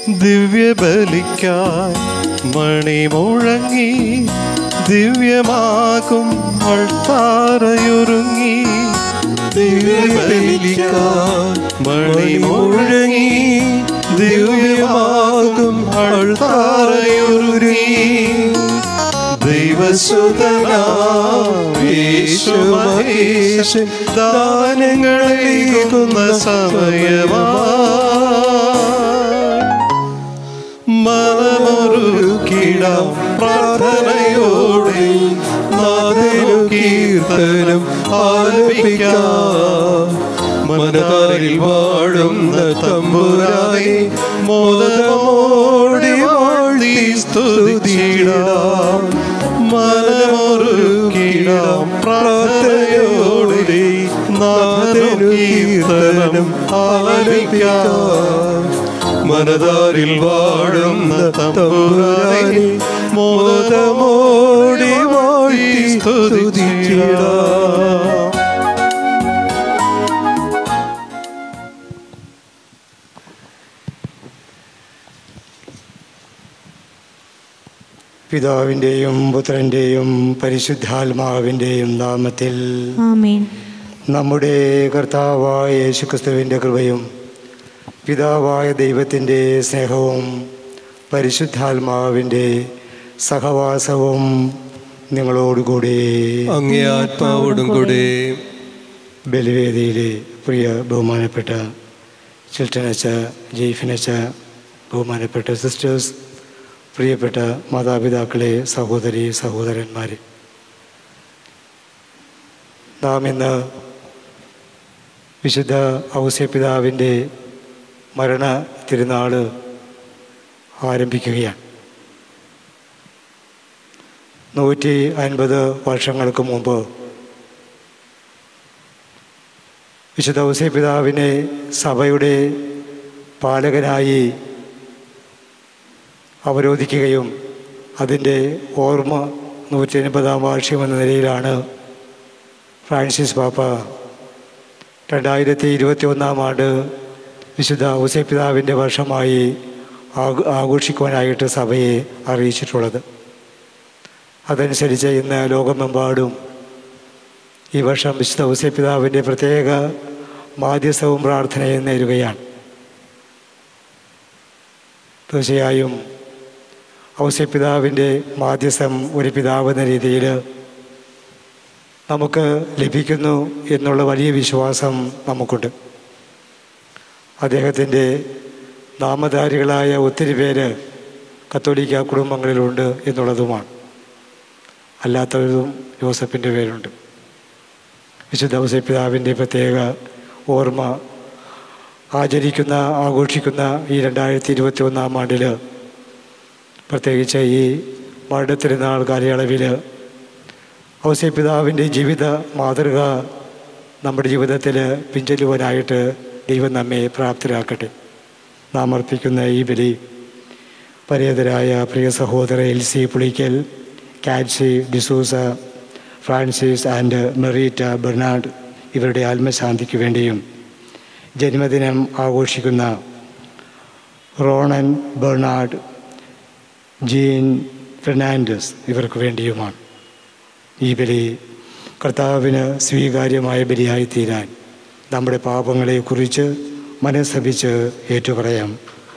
ദിവ്യബലിക്കായി മണി മുഴങ്ങി ദിവ്യമാകും അൾത്താരയൊരുങ്ങി ദിവ്യബലിക്കായി മണി മുഴങ്ങി ദിവ്യമാകും അൾത്താരയൊരുങ്ങി ദൈവസുതനാശൻ ദാനങ്ങളേകുന്ന സമയമാ മനമൊരുക്കിടാം പ്രാർത്ഥനയോടെ നാദനു കീർത്തനം ആലപിക്കാം മനതാരിൽ വാഴുന്ന തമ്പുരായി മോദമോടെ വാഴ്ത്തി സ്തുതിച്ചിടാം മനമൊരുക്കിടാം പ്രാർത്ഥനയോടെ നാദനു കീർത്തനം ആലപിക്കാം മനതാരിൽ വാഴുന്ന തമ്പുരാനെ മോദമോടി വാഴി സ്തുതിച്ചിടാം പിതാവിൻ്റെയും പുത്രൻ്റെയും പരിശുദ്ധാത്മാവിൻ്റെയും നാമത്തിൽ ആമേൻ നമ്മുടെ കർത്താവായ യേശുക്രിസ്തുവിൻ്റെ കൃപയും പിതാവായ ദൈവത്തിൻ്റെ സ്നേഹവും പരിശുദ്ധാത്മാവിൻ്റെ സഹവാസവും നിങ്ങളോടുകൂടി അങ്ങേ ആത്മാവോടും കൂടെ ബലിവേദിയിലെ പ്രിയ ബഹുമാനപ്പെട്ട ചിൽട്ടനച്ച ജെയ്ഫിനച്ച ബഹുമാനപ്പെട്ട സിസ്റ്റേഴ്സ് പ്രിയപ്പെട്ട മാതാപിതാക്കളെ സഹോദരി സഹോദരന്മാരെ നാം ഇന്ന് വിശുദ്ധ ഔസ്യപിതാവിൻ്റെ മരണ തിരുനാൾ ആരംഭിക്കുകയാണ് നൂറ്റി അൻപത് വർഷങ്ങൾക്ക് മുമ്പ് വിശുദ്ധ ഔസ്യപിതാവിനെ സഭയുടെ പാലകനായി അവരോധിക്കുകയും അതിൻ്റെ ഓർമ്മ നൂറ്റി അൻപതാം വാർഷികം എന്ന നിലയിലാണ് ഫ്രാൻസിസ് പാപ്പ രണ്ടായിരത്തി ഇരുപത്തി ഒന്നാം ആണ്ട് വിശുദ്ധ ഔസേപിതാവിൻ്റെ വർഷമായി ആഘ- ആഘോഷിക്കുവാനായിട്ട് സഭയെ അറിയിച്ചിട്ടുള്ളത് അതനുസരിച്ച് ഇന്ന് ലോകമെമ്പാടും ഈ വർഷം വിശുദ്ധ ഔസേപിതാവിൻ്റെ പ്രത്യേക മാധ്യസ്ഥവും പ്രാർത്ഥനയും നേരുകയാണ് തീർച്ചയായും ഔസ്യപിതാവിൻ്റെ മാധ്യസ്ഥം ഒരു പിതാവ് എന്ന രീതിയിൽ നമുക്ക് ലഭിക്കുന്നു എന്നുള്ള വലിയ വിശ്വാസം നമുക്കുണ്ട് അദ്ദേഹത്തിൻ്റെ നാമധാരികളായ ഒത്തിരി പേര് കത്തോലിക്ക കുടുംബങ്ങളിലുണ്ട് എന്നുള്ളതുമാണ് അല്ലാത്തവരും ജോസഫിൻ്റെ പേരുണ്ട് വിശുദ്ധ ഔസേപിതാവിൻ്റെ പ്രത്യേക ഓർമ്മ ആചരിക്കുന്ന ആഘോഷിക്കുന്ന ഈ രണ്ടായിരത്തി ഇരുപത്തി ഒന്നാം ആണ്ടിൽ പ്രത്യേകിച്ച് ഈ മരണ തിരുനാൾ കാലയളവിൽ ഔസ്യപിതാവിൻ്റെ ജീവിത മാതൃക നമ്മുടെ ജീവിതത്തിൽ പിഞ്ചൊല്ലുവാനായിട്ട് ദൈവം നമ്മെ പ്രാപ്തരാക്കട്ടെ നാം അർപ്പിക്കുന്ന ഈ ബലി പരേതരായ പ്രിയ സഹോദര എൽ സി പുളിക്കൽ കാറ്റ്സി D'Souza Francis and Merita Bernard ഇവരുടെ ആത്മശാന്തിക്ക് വേണ്ടിയും ജന്മദിനം ആഘോഷിക്കുന്ന റോണൻ ബെർണാഡ് ജീൻ ഫെർണാൻഡസ് ഇവർക്ക് വേണ്ടിയുമാണ് ഈ ബലി കർത്താവിന് സ്വീകാര്യമായ ബലിയായി തീരാൻ നമ്മുടെ പാപങ്ങളെക്കുറിച്ച് മനസ്സഭിച്ച് ഏറ്റുപറയാം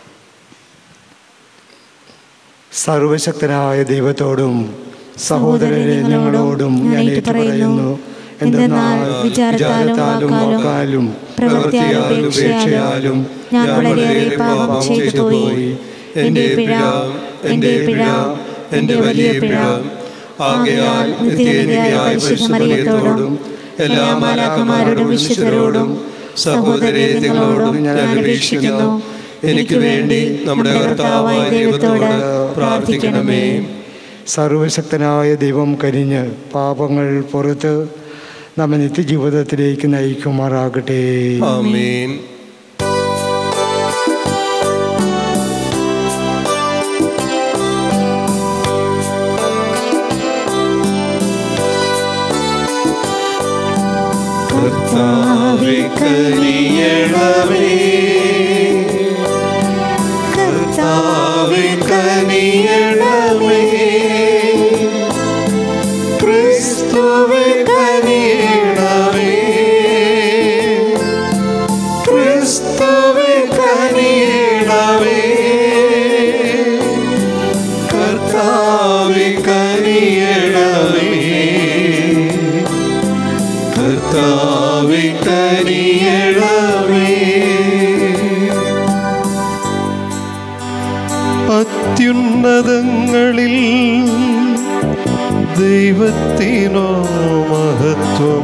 സർവശക്തനായ ദൈവത്തോടും സഹോദരരെ നിങ്ങളോടും ഞാൻ ഏറ്റുപറയുന്നു എന്തെന്നാൽ വിചാരത്താലും വാക്കാലും പ്രവൃത്തിയാലും ഉപേക്ഷയാലും ഞാൻ വളരെയേറെ പാപം ചെയ്തു പോയി എൻ്റെ പിഴ എൻ്റെ പിഴ എൻ്റെ വലിയ പിഴ ആകയാൽ നിത്യനിധിയായ വിശുദ്ധമറിയത്തോടും എല്ലാ മാലാക്കന്മാരോടും വിശുദ്ധരോടും സഹോദരങ്ങളോടും ഞാൻ അപേക്ഷിക്കുന്നു എനിക്ക് വേണ്ടി നമ്മുടെ കർത്താവായ ദൈവത്തോട് പ്രാർത്ഥിക്കണമേ സർവശക്തനായ ദൈവം കരിഞ്ഞ് പാപങ്ങൾ പുറത്ത് നമ്മെ നിത്യജീവിതത്തിലേക്ക് നയിക്കുമാറാകട്ടെ ആമേൻ കർത്താവേ കനിയണമേ കർത്താവേ കനിയണമേ ക്രിസ്തുവേ കനിയണമേ ക്രിസ്തുവേ കനിയണമേ കർത്താവേ കനിയണമേ കർത്താവേ കനിയണമേ അത്യുന്നതങ്ങളിൽ ദൈവത്തിനോ മഹത്വം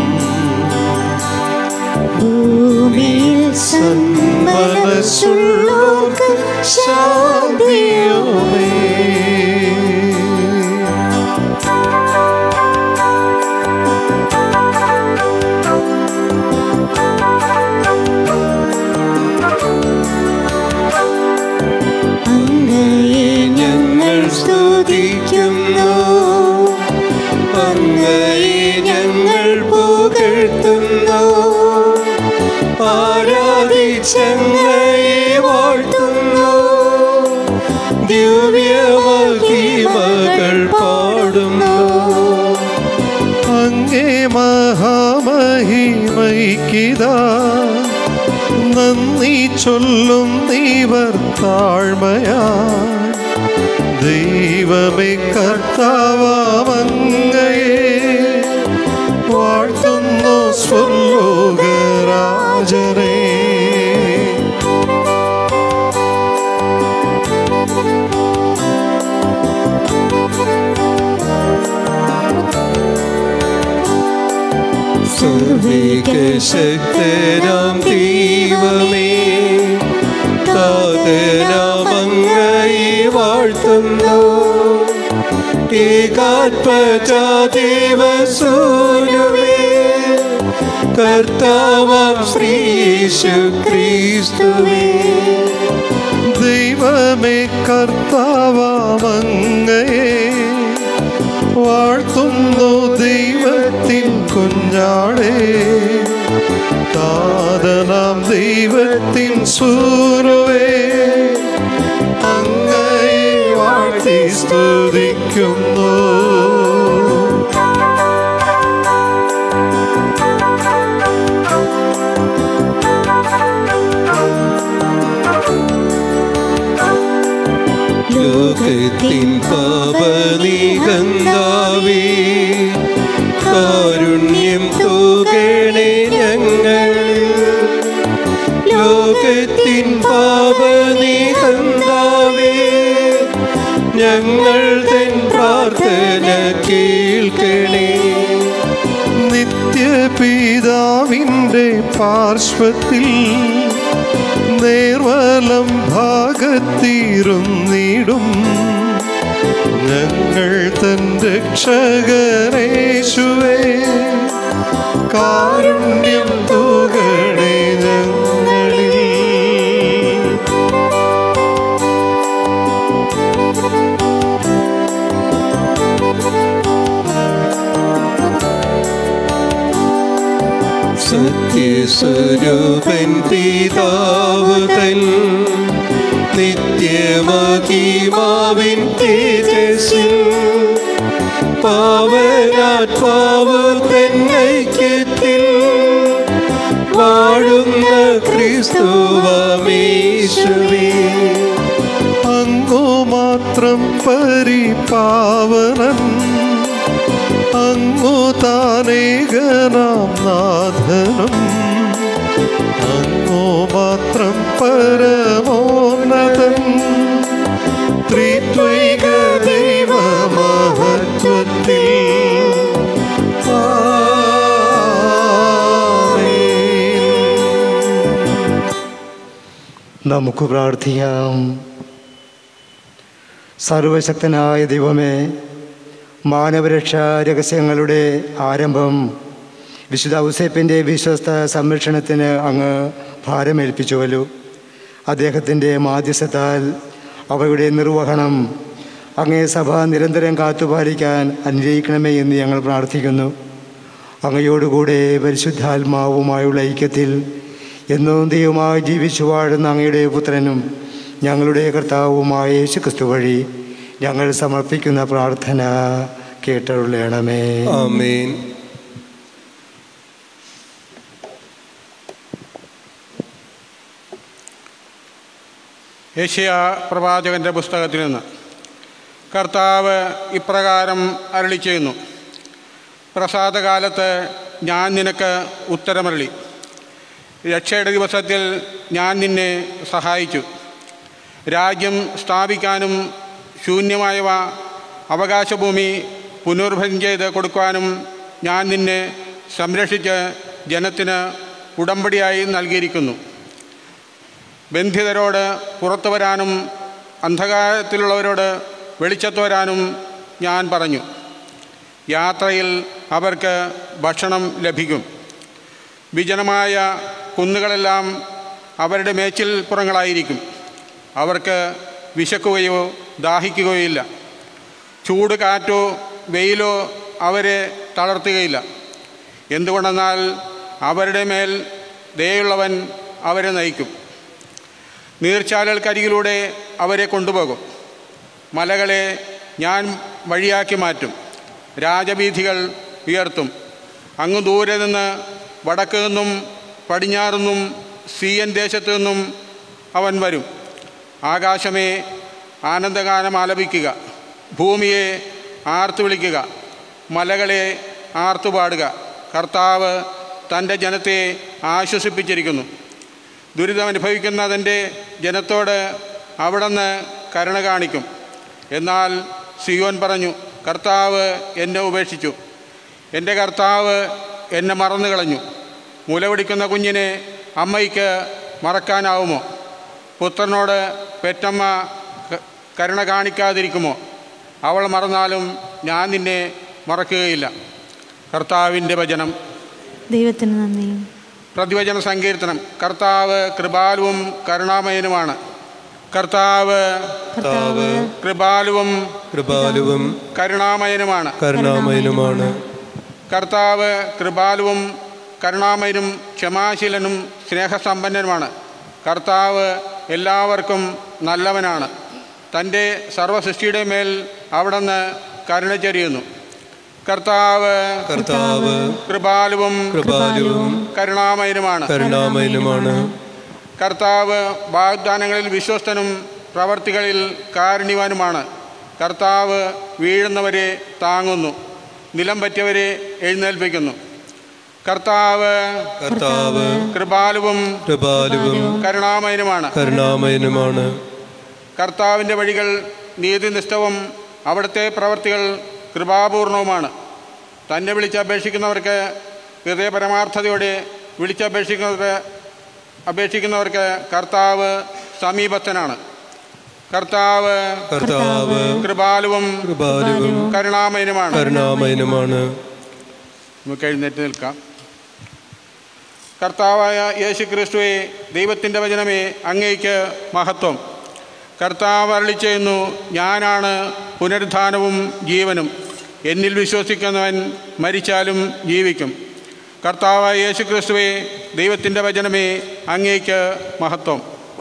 ഭൂമിയിൽ സന്മനസ്സുള്ളോർക്ക് ശാന്തിയുമേ അങ്ങയെ ഞങ്ങൾ സ്തുതിക്കുന്നു അങ്ങയെ ഞങ്ങൾ പുകഴ്ത്തുന്നു ആരാധിച്ചങ്ങയെ വാഴ്ത്തുന്നു ദിവ്യമഹിമകൾ പാടുന്നു അങ്ങേ മഹാമഹിമൈക്കിതാ നന്ദി ചൊല്ലും നീവർ താഴ്മയാ ദൈവമേ കർത്താവങ്ങയെ വാഴ്ത്തുന്നു സ്വർലോകരാജനേ സർവേകശക്തനാം ദൈവമേ താതനാമങ്ങയെ വാഴ്ത്തുന്നു ഏകാത്മജാദേവസൂനുവേ കർത്താവാം ശ്രീയേശു ക്രിസ്തുവേ ദൈവമേ കർത്താവാമങ്ങയെ വാഴ്ത്തുന്നു ദൈവത്തിൻ കുഞ്ഞാടേ താതനാം ദൈവത്തിൻ സൂനുവേ അങ്ങയെ വാഴ്ത്തി സ്തുതിക്കുന്നു ലോകത്തിൻ പാപനീകന്താവേ കാരുണ്യം തൂകണേ ഞങ്ങൾ ലോകത്തിൻ പാപനീകന്താവേ ഞങ്ങൾ തൻ പ്രാർത്ഥന കേൾക്കണേ നിത്യപിതാവിൻ്റെ പാർശ്വത്തിൽ നേർവലം ഭാഗത്തീരുന്നിടും ഞങ്ങൾ തൻ രക്ഷകനേശുവേ കാരുണ്യം തൂകണേ ഞങ്ങളിൽ സത്യസ്വരൂപൻ പിതാവ് തൻ നിത്യമഹിമാവിൻ തേജസ്സിൽ പാവനാത്മാവ് തൻ ഐക്യത്തിൽ വാഴുന്ന ക്രിസ്തുവമേശുവേ അങ്ങു മാത്രം പരിപാവനൻ അങ്ങു താനേകനാം നാഥനും അങ്ങു മാത്രം പരമോന്നതൻ ത്രിത്വൈക ദൈവമഹത്വത്തിൽ ആമേൻ. നമുക്ക് പ്രാർത്ഥിക്കാം സർവശക്തനായ ദൈവമേ മാനവരക്ഷാ രഹസ്യങ്ങളുടെ ആരംഭം വിശുദ്ധ ഔസേപ്പിൻ്റെ വിശ്വസ്ത സംരക്ഷണത്തിന് അങ്ങ് ഭാരമേൽപ്പിച്ചുവല്ലോ അദ്ദേഹത്തിൻ്റെ മാധ്യസ്ഥത്താൽ അവയുടെ നിർവഹണം അങ്ങേ സഭ നിരന്തരം കാത്തുപാലിക്കാൻ അനുഗ്രഹിക്കണമേ എന്ന് ഞങ്ങൾ പ്രാർത്ഥിക്കുന്നു അങ്ങയോടുകൂടെ പരിശുദ്ധാത്മാവുമായുള്ള ഐക്യത്തിൽ എന്നും ദൈവമായി ജീവിച്ചു വാഴുന്ന അങ്ങയുടെ പുത്രനും ഞങ്ങളുടെ കർത്താവുമായ യേശു ക്രിസ്തു വഴി ഞങ്ങൾ സമർപ്പിക്കുന്ന പ്രാർത്ഥന കേട്ടരുളയണമേ ആമേൻ ഏഷ്യ പ്രവാചകന്റെ പുസ്തകത്തിൽ നിന്ന് കർത്താവ് ഇപ്രകാരം അരളി ചെയ്യുന്നു പ്രസാദകാലത്ത് ഞാൻ നിനക്ക് ഉത്തരമരളി രക്ഷയുടെ ദിവസത്തിൽ ഞാൻ നിന്നെ സഹായിച്ചു രാജ്യം സ്ഥാപിക്കാനും ശൂന്യമായവ അവകാശഭൂമി പുനർഭരം ചെയ്ത് കൊടുക്കുവാനും ഞാൻ നിന്നെ സംരക്ഷിച്ച് ജനത്തിന് ഉടമ്പടിയായി നൽകിയിരിക്കുന്നു ബന്ധിതരോട് പുറത്തു വരാനും അന്ധകാരത്തിലുള്ളവരോട് വെളിച്ചത്ത് വരാനും ഞാൻ പറഞ്ഞു യാത്രയിൽ അവർക്ക് ഭക്ഷണം ലഭിക്കും വിജനമായ കുന്നുകളെല്ലാം അവരുടെ മേച്ചിൽ പുറങ്ങളായിരിക്കും അവർക്ക് വിശക്കുകയോ ദാഹിക്കുകയോ ഇല്ല ചൂട് കാറ്റോ വെയിലോ അവരെ തളർത്തുകയില്ല എന്തുകൊണ്ടെന്നാൽ അവരുടെ മേൽ ദയുള്ളവൻ അവരെ നയിക്കും നീർച്ചാലുകൾക്കരികിലൂടെ അവരെ കൊണ്ടുപോകും മലകളെ ഞാൻ വഴിയാക്കി മാറ്റും രാജവീഥികൾ ഉയർത്തും അങ്ങ് ദൂരെ നിന്ന് വടക്ക് നിന്നും പടിഞ്ഞാറ് നിന്നും സീയൻ ദേശത്തു നിന്നും അവൻ വരും ആകാശമേ ആനന്ദഗാനം ആലപിക്കുക ഭൂമിയെ ആർത്തു വിളിക്കുക മലകളെ ആർത്തുപാടുക കർത്താവ് തൻ്റെ ജനത്തെ ആശ്വസിപ്പിച്ചിരിക്കുന്നു ദുരിതമനുഭവിക്കുന്ന തൻ്റെ ജനത്തോട് അവിടുന്ന് കരുണ കാണിക്കും എന്നാൽ സിയോൻ പറഞ്ഞു കർത്താവ് എന്നെ ഉപേക്ഷിച്ചു എൻ്റെ കർത്താവ് എന്നെ മറന്നു കളഞ്ഞു മുലപിടിക്കുന്ന കുഞ്ഞിനെ അമ്മയ്ക്ക് മറക്കാനാവുമോ പുത്രനോട് പെറ്റമ്മ ക- കരുണ കാണിക്കാതിരിക്കുമോ അവൾ മറന്നാലും ഞാൻ നിന്നെ മറക്കുകയില്ല കർത്താവിൻ്റെ വചനം ദൈവത്തിന് നന്ദി പ്രതിവചന സങ്കീർത്തനം കർത്താവ് കൃപാലുവും കരുണാമയനുമാണ് കർത്താവ് കർത്താവ് കൃപാലുവും കൃപാലുവും കരുണാമയനുമാണ് കരുണാമയനുമാണ് കർത്താവ് കൃപാലുവും കരുണാമയനും ക്ഷമാശീലനും സ്നേഹസമ്പന്നനുമാണ് കർത്താവ് എല്ലാവർക്കും നല്ലവനാണ് തൻ്റെ സർവസൃഷ്ടിയുടെ മേൽ അവിടുന്ന് കരുണ ചൊരിയുന്നു കർത്താവ് കർത്താവ് കൃപാലുവും കൃപാലുവും കരുണാമയനുമാണ് കരുണാമയനുമാണ് കർത്താവ് വാഗ്ദാനങ്ങളിൽ വിശ്വസ്തനും പ്രവർത്തികളിൽ കാരുണ്യവാനുമാണ് കർത്താവ് വീഴുന്നവരെ താങ്ങുന്നു നിലം പറ്റിയവരെ എഴുന്നേൽപ്പിക്കുന്നു കർത്താവ് കർത്താവ് കൃപാലുവും കൃപാലുവും കരുണാമയനുമാണ് കരുണാമയനുമാണ് കർത്താവിൻ്റെ വഴികൾ നീതിനിഷ്ഠവും അവിടുത്തെ പ്രവർത്തികൾ കൃപാപൂർണവുമാണ് തന്നെ വിളിച്ചപേക്ഷിക്കുന്നവർക്ക് ഹൃദയപരമാർത്ഥതയോടെ വിളിച്ചപേക്ഷിക്കുന്നവർക്ക് അപേക്ഷിക്കുന്നവർക്ക് കർത്താവ് സമീപസ്ഥനാണ് കർത്താവ് കർത്താവ് കൃപാലുവും കൃപാലുവും കരുണാമയനുമാണ് കരുണാമയനുമാണ് നമുക്ക് എഴുന്നേറ്റ് നിൽക്കാം കർത്താവായ യേശു ക്രിസ്തുവെ ദൈവത്തിൻ്റെ വചനമേ അങ്ങേക്ക് മഹത്വം കർത്താവ് അരളി ചെയ്യുന്നു ഞാനാണ് പുനരുദ്ധാനവും ജീവനും എന്നിൽ വിശ്വസിക്കുന്നവൻ മരിച്ചാലും ജീവിക്കും കർത്താവായ യേശു ക്രിസ്തുവെ ദൈവത്തിൻ്റെ വചനമേ അങ്ങേക്ക് മഹത്വം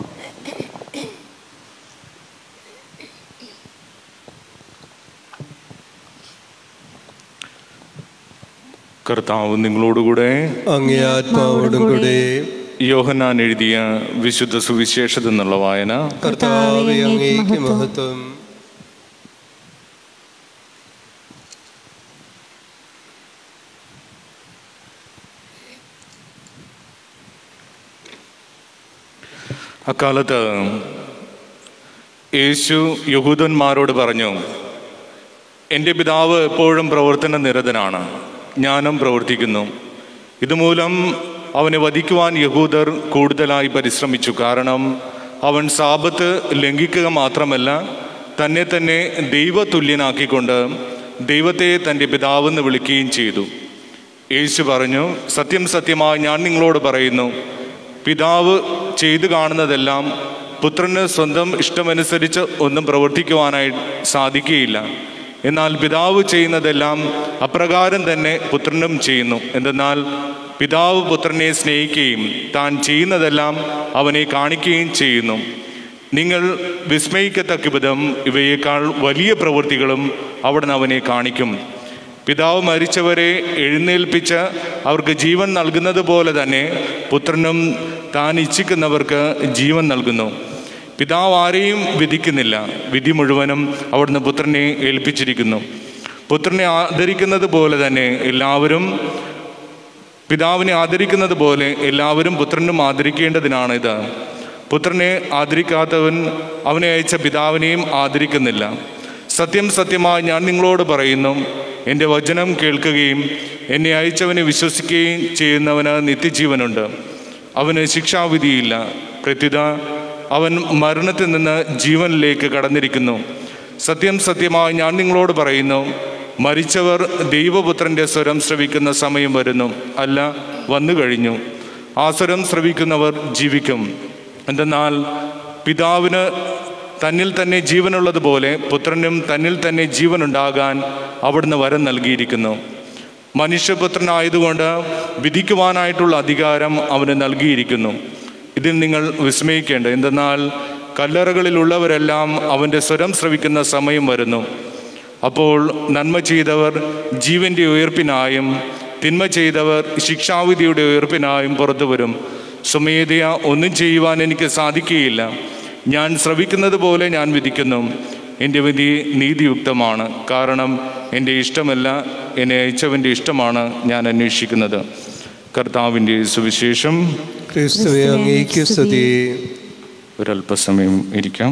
കർത്താവ് നിങ്ങളോടുകൂടെ അങ്ങേ ആത്മാവോടും കൂടെ യോഹന്നാൻ എഴുതിയ വിശുദ്ധ സുവിശേഷത എന്നുള്ള വായന കർത്താവെ അങ്ങേക്ക് മഹത്വം അക്കാലത്ത് യേശു യഹൂദന്മാരോട് പറഞ്ഞു എൻ്റെ പിതാവ് എപ്പോഴും പ്രവർത്തന നിരതനാണ് ഞാനും പ്രവർത്തിക്കുന്നു ഇതുമൂലം അവനെ വധിക്കുവാൻ യഹൂദർ കൂടുതലായി പരിശ്രമിച്ചു കാരണം അവൻ സാപത്ത് ലംഘിക്കുക മാത്രമല്ല തന്നെ തന്നെ ദൈവതുല്യനാക്കിക്കൊണ്ട് ദൈവത്തെ തൻ്റെ പിതാവെന്ന് വിളിക്കുകയും ചെയ്തു യേശു പറഞ്ഞു സത്യം സത്യമായി ഞാൻ നിങ്ങളോട് പറയുന്നു പിതാവ് ചെയ്തു കാണുന്നതെല്ലാം പുത്രന് സ്വന്തം ഇഷ്ടമനുസരിച്ച് ഒന്നും പ്രവർത്തിക്കുവാനായി സാധിക്കുകയില്ല എന്നാൽ പിതാവ് ചെയ്യുന്നതെല്ലാം അപ്രകാരം തന്നെ പുത്രനും ചെയ്യുന്നു എന്തെന്നാൽ പിതാവ് പുത്രനെ സ്നേഹിക്കുകയും താൻ ചെയ്യുന്നതെല്ലാം അവനെ കാണിക്കുകയും ചെയ്യുന്നു നിങ്ങൾ വിസ്മയിക്കത്തക്ക വിധം ഇവയേക്കാൾ വലിയ പ്രവൃത്തികളും അവിടുന്ന് അവനെ കാണിക്കും പിതാവ് മരിച്ചവരെ എഴുന്നേൽപ്പിച്ച് അവർക്ക് ജീവൻ നൽകുന്നത് പോലെ തന്നെ പുത്രനും താൻ ഇച്ഛിക്കുന്നവർക്ക് ജീവൻ നൽകുന്നു പിതാവ് ആരെയും വിധിക്കുന്നില്ല വിധി മുഴുവനും അവിടുന്ന് പുത്രനെ ഏൽപ്പിച്ചിരിക്കുന്നു പുത്രനെ ആദരിക്കുന്നത് പോലെ തന്നെ എല്ലാവരും പിതാവിനെ ആദരിക്കുന്നത് പോലെ എല്ലാവരും പുത്രനും ആദരിക്കേണ്ടതിനാണിത് പുത്രനെ ആദരിക്കാത്തവൻ അവനെ അയച്ച പിതാവിനെയും ആദരിക്കുന്നില്ല സത്യം സത്യമായി ഞാൻ നിങ്ങളോട് പറയുന്നു എൻ്റെ വചനം കേൾക്കുകയും എന്നെ അയച്ചവനെ വിശ്വസിക്കുകയും ചെയ്യുന്നവന് നിത്യജീവനുണ്ട് അവന് ശിക്ഷാവിധിയില്ല പ്രത്യുത അവൻ മരണത്തിൽ നിന്ന് ജീവനിലേക്ക് കടന്നിരിക്കുന്നു സത്യം സത്യമായി ഞാൻ നിങ്ങളോട് പറയുന്നു മരിച്ചവർ ദൈവപുത്രന്റെ സ്വരം ശ്രവിക്കുന്ന സമയം വരുന്നു അല്ല വന്നു കഴിഞ്ഞു ആ സ്വരം ശ്രവിക്കുന്നവർ ജീവിക്കും എന്തെന്നാൽ പിതാവിന് തന്നിൽ തന്നെ ജീവനുള്ളതുപോലെ പുത്രനും തന്നിൽ തന്നെ ജീവനുണ്ടാകാൻ അവിടുന്ന് വരം നൽകിയിരിക്കുന്നു മനുഷ്യപുത്രനായതുകൊണ്ട് വിധിക്കുവാനായിട്ടുള്ള അധികാരം അവന് നൽകിയിരിക്കുന്നു ഇതിൽ നിങ്ങൾ വിസ്മയിക്കേണ്ട എന്തെന്നാൽ കല്ലറകളിലുള്ളവരെല്ലാം അവൻ്റെ സ്വരം ശ്രവിക്കുന്ന സമയം വരുന്നു അപ്പോൾ നന്മ ചെയ്തവർ ജീവന്റെ ഉയർപ്പിനായും തിന്മ ചെയ്തവർ ശിക്ഷാവിധിയുടെ ഉയർപ്പിനായും പുറത്തു വരും സ്വമേധയ ഒന്നും ചെയ്യുവാൻ എനിക്ക് സാധിക്കുകയില്ല ഞാൻ ശ്രവിക്കുന്നത് പോലെ ഞാൻ വിധിക്കുന്നു എൻ്റെ വിധി നീതിയുക്തമാണ് കാരണം എൻ്റെ ഇഷ്ടമല്ല എന്നെ അയച്ചവൻ്റെ ഇഷ്ടമാണ് ഞാൻ അന്വേഷിക്കുന്നത് കർത്താവിൻ്റെ സുവിശേഷം ക്രിസ്തുവെ അങ്ങേക്ക് സ്തുതി ഒരല്പസമയം ഇരിക്കാം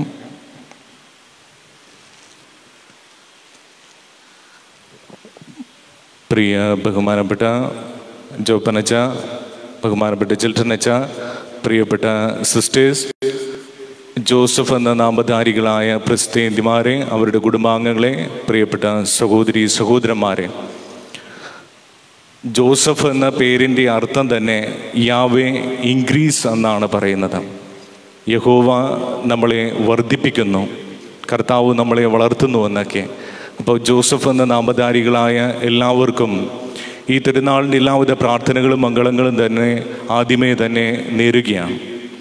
പ്രിയ ബഹുമാനപ്പെട്ട ജോപ്പനച്ച ബഹുമാനപ്പെട്ട ചിൽട്ടനച്ച പ്രിയപ്പെട്ട സിസ്റ്റേഴ്സ് ജോസഫ് എന്ന നാമധാരികളായ പ്രസിദ്ധേന്തിമാരെ അവരുടെ കുടുംബാംഗങ്ങളെ പ്രിയപ്പെട്ട സഹോദരി സഹോദരന്മാരെ ജോസഫ് എന്ന പേരിൻ്റെ അർത്ഥം തന്നെ യാവേ ഇൻക്രീസ് എന്നാണ് പറയുന്നത് യഹോവ നമ്മളെ വർദ്ധിപ്പിക്കുന്നു കർത്താവ് നമ്മളെ വളർത്തുന്നു എന്നൊക്കെ അപ്പോൾ ജോസഫ് എന്ന നാമധാരികളായ എല്ലാവർക്കും ഈ തിരുനാളിൻ്റെ എല്ലാവിധ പ്രാർത്ഥനകളും മംഗളങ്ങളും തന്നെ ആദ്യമേ തന്നെ നേരുകയാണ്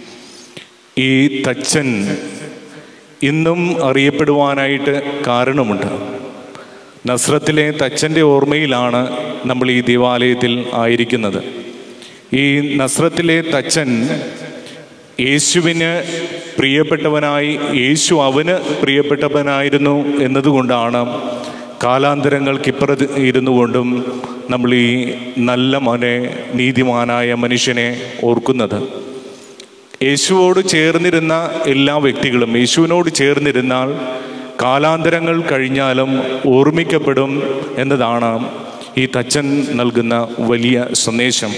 ഈ തച്ചൻ ഇന്നും അറിയപ്പെടുവാനായിട്ട് കാരണമുണ്ട് നസ്രത്തിലെ തച്ചൻ്റെ ഓർമ്മയിലാണ് നമ്മൾ ഈ ദേവാലയത്തിൽ ആയിരിക്കുന്നത് ഈ നസ്രത്തിലെ തച്ചൻ യേശുവിന് പ്രിയപ്പെട്ടവനായി യേശു അവന് പ്രിയപ്പെട്ടവനായിരുന്നു എന്നതുകൊണ്ടാണ് കാലാന്തരങ്ങൾക്കിപ്പുറത്ത് ഇരുന്നു കൊണ്ടും നമ്മൾ ഈ നല്ല മോനെ നീതിമാനായ മനുഷ്യനെ ഓർക്കുന്നത് യേശുവോട് ചേർന്നിരുന്ന എല്ലാ വ്യക്തികളും യേശുവിനോട് ചേർന്നിരുന്നാൽ കാലാന്തരങ്ങൾ കഴിഞ്ഞാലും ഓർമ്മിക്കപ്പെടും എന്നതാണ് ഈ തച്ചൻ നൽകുന്ന വലിയ സന്ദേശം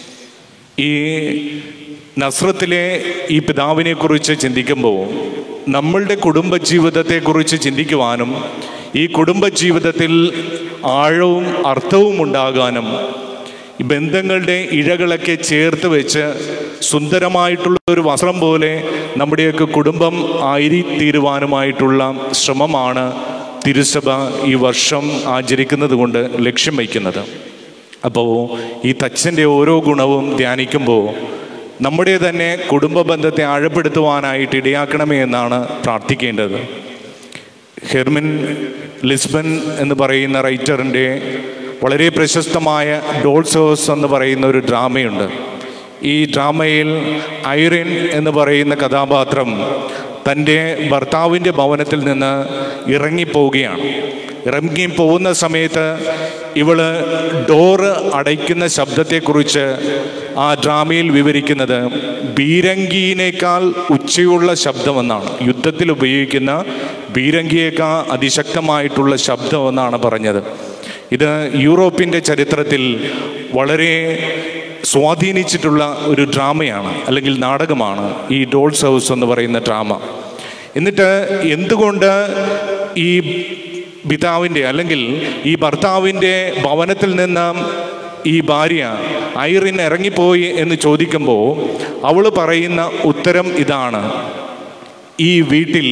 ഈ നസ്രത്തിലെ ഈ പിതാവിനെ കുറിച്ച് ചിന്തിക്കുമ്പോൾ നമ്മളുടെ കുടുംബജീവിതത്തെക്കുറിച്ച് ചിന്തിക്കുവാനും ഈ കുടുംബജീവിതത്തിൽ ആഴവും അർത്ഥവും ഉണ്ടാകാനും ഈ ബന്ധങ്ങളുടെ ഇഴകളൊക്കെ ചേർത്ത് വെച്ച് സുന്ദരമായിട്ടുള്ള ഒരു വസ്ത്രം പോലെ നമ്മുടെയൊക്കെ കുടുംബം ആയിത്തീരുവാനുമായിട്ടുള്ള ശ്രമമാണ് തിരുസഭ ഈ വർഷം ആചരിക്കുന്നത് കൊണ്ട് ലക്ഷ്യം വയ്ക്കുന്നത് അപ്പോൾ ഈ തച്ചൻ്റെ ഓരോ ഗുണവും ധ്യാനിക്കുമ്പോൾ നമ്മുടെ തന്നെ കുടുംബ ബന്ധത്തെ ആഴപ്പെടുത്തുവാനായിട്ട് ഇടയാക്കണമേ എന്നാണ് പ്രാർത്ഥിക്കേണ്ടത് ഹെർമിൻ ലിസ്ബൻ എന്ന് പറയുന്ന റൈറ്ററിൻ്റെ വളരെ പ്രശസ്തമായ ഡോൾസോസ് എന്ന് പറയുന്ന ഒരു ഡ്രാമയുണ്ട് ഈ ഡ്രാമയിൽ ഐറിൻ എന്ന് പറയുന്ന കഥാപാത്രം തൻ്റെ ഭർത്താവിൻ്റെ ഭവനത്തിൽ നിന്ന് ഇറങ്ങിപ്പോവുകയാണ് ഇറങ്ങി പോകുന്ന സമയത്ത് ഇവള് ഡോറ് അടയ്ക്കുന്ന ശബ്ദത്തെക്കുറിച്ച് ആ ഡ്രാമയിൽ വിവരിക്കുന്നത് ബീരങ്കിയിനേക്കാൾ ഉച്ചയുള്ള ശബ്ദമെന്നാണ് യുദ്ധത്തിൽ ഉപയോഗിക്കുന്ന ബീരങ്കിയേക്കാൾ അതിശക്തമായിട്ടുള്ള ശബ്ദമെന്നാണ് പറഞ്ഞത് ഇത് യൂറോപ്പിൻ്റെ ചരിത്രത്തിൽ വളരെ സ്വാധീനിച്ചിട്ടുള്ള ഒരു ഡ്രാമയാണ് അല്ലെങ്കിൽ നാടകമാണ് ഈ ഡോൾസ് ഹൗസ് എന്ന് പറയുന്ന ഡ്രാമ എന്നിട്ട് എന്തുകൊണ്ട് ഈ പിതാവിൻ്റെ അല്ലെങ്കിൽ ഈ ഭർത്താവിൻ്റെ ഭവനത്തിൽ നിന്ന് ഈ ഭാര്യ ഐറിൻ ഇറങ്ങിപ്പോയി എന്ന് ചോദിക്കുമ്പോൾ അവൾ പറയുന്ന ഉത്തരം ഇതാണ് ഈ വീട്ടിൽ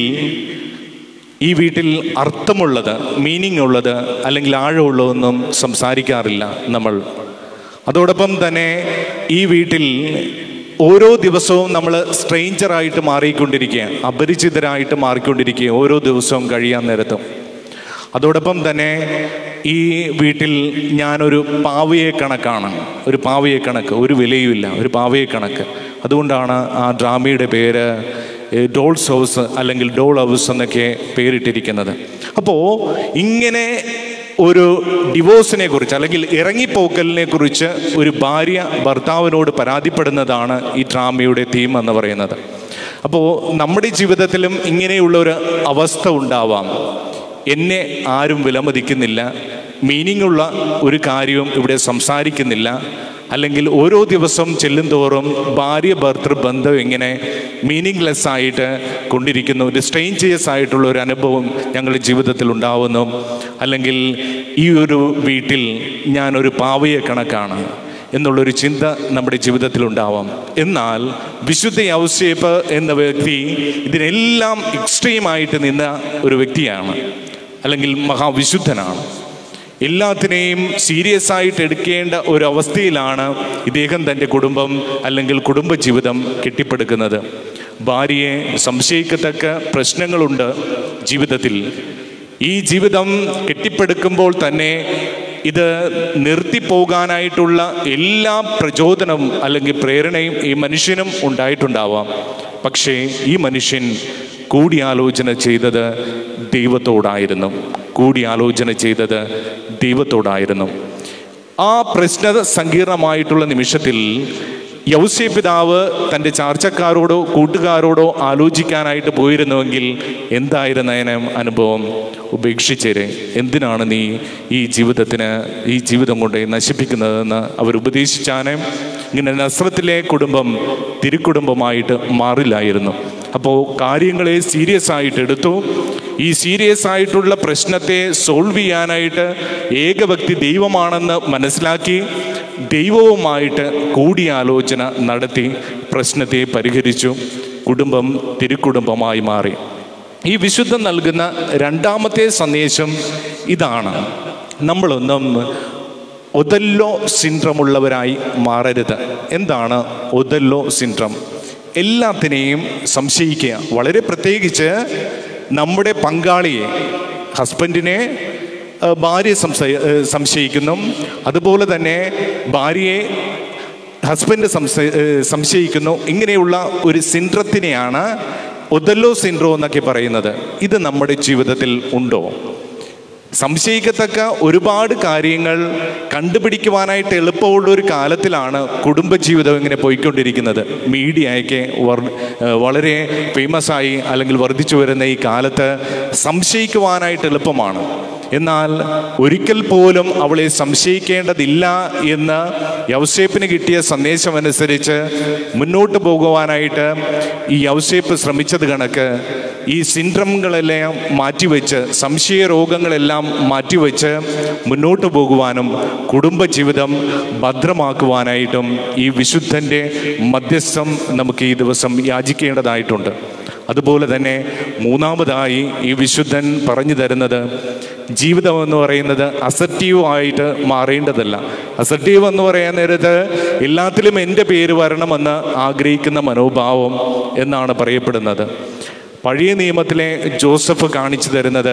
ഈ വീട്ടിൽ അർത്ഥമുള്ളത് മീനിങ് ഉള്ളത് അല്ലെങ്കിൽ ആഴമുള്ളതൊന്നും സംസാരിക്കാറില്ല നമ്മൾ അതോടൊപ്പം തന്നെ ഈ വീട്ടിൽ ഓരോ ദിവസവും നമ്മൾ സ്ട്രെയിഞ്ചറായിട്ട് മാറിക്കൊണ്ടിരിക്കുകയാണ് അപരിചിതരായിട്ട് മാറിക്കൊണ്ടിരിക്കുക ഓരോ ദിവസവും കഴിയാൻ നേരത്തും അതോടൊപ്പം തന്നെ ഈ വീട്ടിൽ ഞാനൊരു പാവയെ കണക്കാണ് ഒരു പാവയെ കണക്ക് ഒരു വിലയുമില്ല ഒരു പാവയെ കണക്ക് അതുകൊണ്ടാണ് ആ ഡ്രാമയുടെ പേര് ഏ, ഡോൾസ് ഹൗസ് അല്ലെങ്കിൽ ഡോൾ ഹൗസ് എന്നൊക്കെ പേരിട്ടിരിക്കുന്നത് അപ്പോൾ ഇങ്ങനെ ഒരു ഡിവോഴ്സിനെ കുറിച്ച് അല്ലെങ്കിൽ ഇറങ്ങിപ്പോക്കലിനെ കുറിച്ച് ഒരു ഭാര്യ ഭർത്താവിനോട് പരാതിപ്പെടുന്നതാണ് ഈ ഡ്രാമയുടെ തീം എന്ന് പറയുന്നത് അപ്പോൾ നമ്മുടെ ജീവിതത്തിലും ഇങ്ങനെയുള്ള ഒരു അവസ്ഥ ഉണ്ടാവാം എന്നെ ആരും വിലമതിക്കുന്നില്ല മീനിങ് ഉള്ള ഒരു കാര്യവും ഇവിടെ സംസാരിക്കുന്നില്ല അല്ലെങ്കിൽ ഓരോ ദിവസം ചെല്ലുന്തോറും ഭാര്യ ഭർത്തൃ ബന്ധം ഇങ്ങനെ മീനിങ്ലെസ് ആയിട്ട് കൊണ്ടിരിക്കുന്നു ഒരു സ്ട്രെയിഞ്ചേഴ്സ് ആയിട്ടുള്ള ഒരു അനുഭവം ഞങ്ങളുടെ ജീവിതത്തിൽ ഉണ്ടാവുന്നു അല്ലെങ്കിൽ ഈ ഒരു വീട്ടിൽ ഞാനൊരു പാവയെ കണക്കാണ് എന്നുള്ളൊരു ചിന്ത നമ്മുടെ ജീവിതത്തിൽ ഉണ്ടാവാം എന്നാൽ വിശുദ്ധ ഔസേപ്പ് എന്ന വ്യക്തി ഇതിനെല്ലാം എക്സ്ട്രീമായിട്ട് നിന്ന ഒരു വ്യക്തിയാണ് അല്ലെങ്കിൽ മഹാവിശുദ്ധനാണ് എല്ലാത്തിനെയും സീരിയസ് ആയിട്ട് എടുക്കേണ്ട ഒരു അവസ്ഥയിലാണ് ഇദ്ദേഹം തൻ്റെ കുടുംബം അല്ലെങ്കിൽ കുടുംബജീവിതം കെട്ടിപ്പടുക്കുന്നത് ഭാര്യയെ സംശയിക്കത്തക്ക പ്രശ്നങ്ങളുണ്ട് ജീവിതത്തിൽ ഈ ജീവിതം കെട്ടിപ്പടുക്കുമ്പോൾ തന്നെ ഇത് നിർത്തിപ്പോകാനായിട്ടുള്ള എല്ലാ പ്രചോദനവും അല്ലെങ്കിൽ പ്രേരണയും ഈ മനുഷ്യനും ഉണ്ടായിട്ടുണ്ടാവാം പക്ഷേ ഈ മനുഷ്യൻ കൂടിയാലോചന ചെയ്തത് ദൈവത്തോടായിരുന്നു കൂടിയാലോചന ചെയ്തത് ദൈവത്തോടായിരുന്നു ആ പ്രശ്ന സങ്കീർണമായിട്ടുള്ള നിമിഷത്തിൽ യൗസ്യ പിതാവ് തൻ്റെ ചാർച്ചക്കാരോടോ കൂട്ടുകാരോടോ ആലോചിക്കാനായിട്ട് പോയിരുന്നുവെങ്കിൽ എന്തായിരുന്നതിന് അനുഭവം ഉപേക്ഷിച്ചേരെ എന്തിനാണ് നീ ഈ ജീവിതത്തിന് ഈ ജീവിതം കൊണ്ട് നശിപ്പിക്കുന്നതെന്ന് അവർ ഉപദേശിച്ചാനേ ഇങ്ങനെ നസ്രത്തിലെ കുടുംബം തിരുക്കുടുംബമായിട്ട് മാറില്ലായിരുന്നു അപ്പോൾ കാര്യങ്ങളെ സീരിയസ് ആയിട്ട് എടുത്തു ഈ സീരിയസ് ആയിട്ടുള്ള പ്രശ്നത്തെ സോൾവ് ചെയ്യാനായിട്ട് ഏക വ്യക്തി ദൈവമാണെന്ന് മനസ്സിലാക്കി ദൈവവുമായിട്ട് കൂടിയാലോചന നടത്തി പ്രശ്നത്തെ പരിഹരിച്ചു കുടുംബം തിരുക്കുടുംബമായി മാറി ഈ വിശുദ്ധം നൽകുന്ന രണ്ടാമത്തെ സന്ദേശം ഇതാണ് നമ്മളൊന്നും ഒതല്ലോ സിൻഡ്രമുള്ളവരായി മാറരുത് എന്താണ് ഒതല്ലോ സിൻഡ്രം എല്ലാത്തിനെയും സംശയിക്കുക വളരെ പ്രത്യേകിച്ച് നമ്മുടെ പങ്കാളിയെ ഹസ്ബൻഡിനെ ഏഹ്, ഭാര്യ സംശയ ഏഹ്, സംശയിക്കുന്നു അതുപോലെ തന്നെ ഭാര്യയെ ഹസ്ബൻഡ് സംശയ ഏഹ്, സംശയിക്കുന്നു ഇങ്ങനെയുള്ള ഒരു സിൻഡ്രത്തിനെയാണ് ഒതല്ലോ സിൻഡ്രോ എന്നൊക്കെ പറയുന്നത് ഇത് നമ്മുടെ ജീവിതത്തിൽ ഉണ്ടോ സംശയിക്കത്തക്ക ഒരുപാട് കാര്യങ്ങൾ കണ്ടുപിടിക്കുവാനായിട്ട് എളുപ്പമുള്ള ഒരു കാലത്തിലാണ് കുടുംബജീവിതം ഇങ്ങനെ പോയിക്കൊണ്ടിരിക്കുന്നത് മീഡിയയൊക്കെ വർ- ഏഹ് വളരെ ഫേമസ് ആയി അല്ലെങ്കിൽ വർദ്ധിച്ചു വരുന്ന ഈ കാലത്ത് സംശയിക്കുവാനായിട്ട് എളുപ്പമാണ് എന്നാൽ ഒരിക്കൽ പോലും അവളെ സംശയിക്കേണ്ടതില്ല എന്ന് യൗസേപ്പിന് കിട്ടിയ സന്ദേശമനുസരിച്ച് മുന്നോട്ട് പോകുവാനായിട്ട് ഈ യൗസേപ്പ് ശ്രമിച്ചത് കണക്ക് ഈ സിൻഡ്രമുകളെല്ലാം മാറ്റിവെച്ച് സംശയ രോഗങ്ങളെല്ലാം മാറ്റിവെച്ച് മുന്നോട്ട് പോകുവാനും കുടുംബജീവിതം ഭദ്രമാക്കുവാനായിട്ടും ഈ വിശുദ്ധൻ്റെ മധ്യസ്ഥം നമുക്ക് ഈ ദിവസം യാചിക്കേണ്ടതായിട്ടുണ്ട് അതുപോലെ തന്നെ മൂന്നാമതായി ഈ വിശുദ്ധൻ പറഞ്ഞു തരുന്നത് ജീവിതം എന്ന് പറയുന്നത് അസർട്ടീവ് ആയിട്ട് മാറേണ്ടതല്ല അസർട്ടീവ് എന്ന് പറയാൻ നേരത്ത് എല്ലാത്തിലും എൻ്റെ പേര് വരണമെന്ന് ആഗ്രഹിക്കുന്ന മനോഭാവം എന്നാണ് പറയപ്പെടുന്നത് പഴയ നിയമത്തിലെ ജോസഫ് കാണിച്ചു തരുന്നത്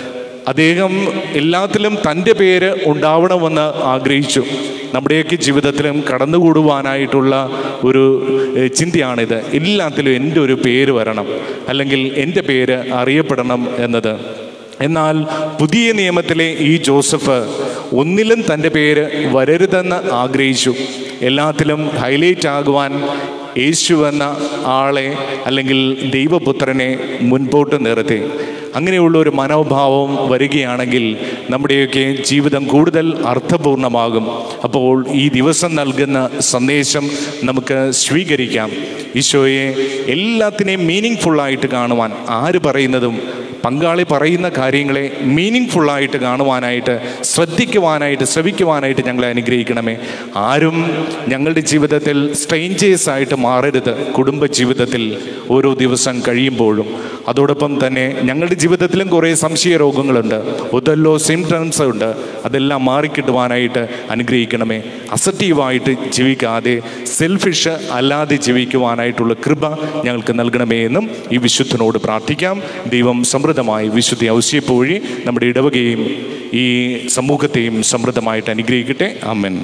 അദ്ദേഹം എല്ലാത്തിലും തൻ്റെ പേര് ഉണ്ടാവണമെന്ന് ആഗ്രഹിച്ചു നമ്മുടെയൊക്കെ ജീവിതത്തിലും കടന്നുകൂടുവാനായിട്ടുള്ള ഒരു ഏഹ്, ചിന്തയാണിത് എല്ലാത്തിലും എൻ്റെ ഒരു പേര് വരണം അല്ലെങ്കിൽ എൻ്റെ പേര് അറിയപ്പെടണം എന്നത് എന്നാൽ പുതിയ നിയമത്തിലെ ഈ ജോസഫ് ഒന്നിലും തൻ്റെ പേര് വരരുതെന്ന് ആഗ്രഹിച്ചു എല്ലാത്തിലും ഹൈലൈറ്റ് ആകുവാൻ യേശു എന്ന ആളെ അല്ലെങ്കിൽ ദൈവപുത്രനെ മുൻപോട്ട് നിർത്തി അങ്ങനെയുള്ള ഒരു മനോഭാവം വരികയാണെങ്കിൽ നമ്മുടെയൊക്കെ ജീവിതം കൂടുതൽ അർത്ഥപൂർണമാകും അപ്പോൾ ഈ ദിവസം നൽകുന്ന സന്ദേശം നമുക്ക് സ്വീകരിക്കാം ഈശോയെ എല്ലാത്തിനെയും മീനിങ് ഫുള്ളായിട്ട് കാണുവാൻ ആര് പറയുന്നതും പങ്കാളി പറയുന്ന കാര്യങ്ങളെ മീനിങ് ഫുള്ളായിട്ട് കാണുവാനായിട്ട് ശ്രദ്ധിക്കുവാനായിട്ട് ശ്രവിക്കുവാനായിട്ട് ഞങ്ങളെ അനുഗ്രഹിക്കണമേ ആരും ഞങ്ങളുടെ ജീവിതത്തിൽ സ്ട്രെയിഞ്ചേഴ്സ് ആയിട്ട് മാറരുത് കുടുംബ ജീവിതത്തിൽ ഓരോ ദിവസം കഴിയുമ്പോഴും അതോടൊപ്പം തന്നെ ഞങ്ങളുടെ ജീവിതത്തിലും കുറേ സംശയ രോഗങ്ങളുണ്ട് ഒതല്ലോ സിംറ്റംസ് ഉണ്ട് അതെല്ലാം മാറിക്കിട്ടുവാനായിട്ട് അനുഗ്രഹിക്കണമേ അസറ്റീവായിട്ട് ജീവിക്കാതെ സെൽഫിഷ് അല്ലാതെ ജീവിക്കുവാനായിട്ടുള്ള കൃപ ഞങ്ങൾക്ക് നൽകണമേ എന്നും ഈ വിശുദ്ധനോട് പ്രാർത്ഥിക്കാം ദൈവം സമൃദ്ധമായി വിശുദ്ധി ഔസ്യപ്പ് വഴി നമ്മുടെ ഇടവകയും ഈ സമൂഹത്തെയും സമൃദ്ധമായിട്ട് അനുഗ്രഹിക്കട്ടെ അമ്മൻ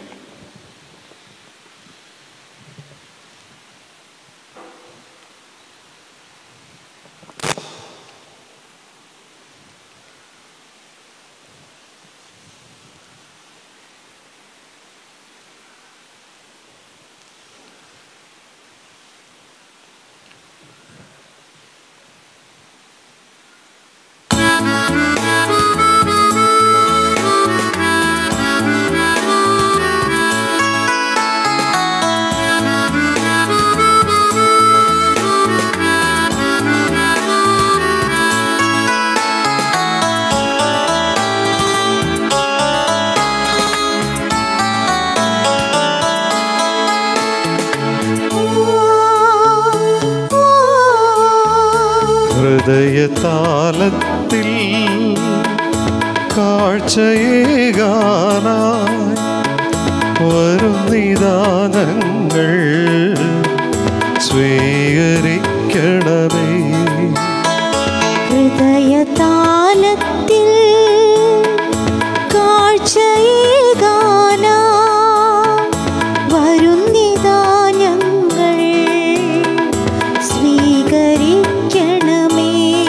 ഹൃദയതാലത്തിൽ കാഴ്ചയേകാനായി വരുന്നിദാനങ്ങൾ സ്വീകരിക്കണമേ ഹൃദയതാലത്തിൽ കാഴ്ചയേകാന വരുന്നിതാ ഞങ്ങൾ സ്വീകരിക്കണമേ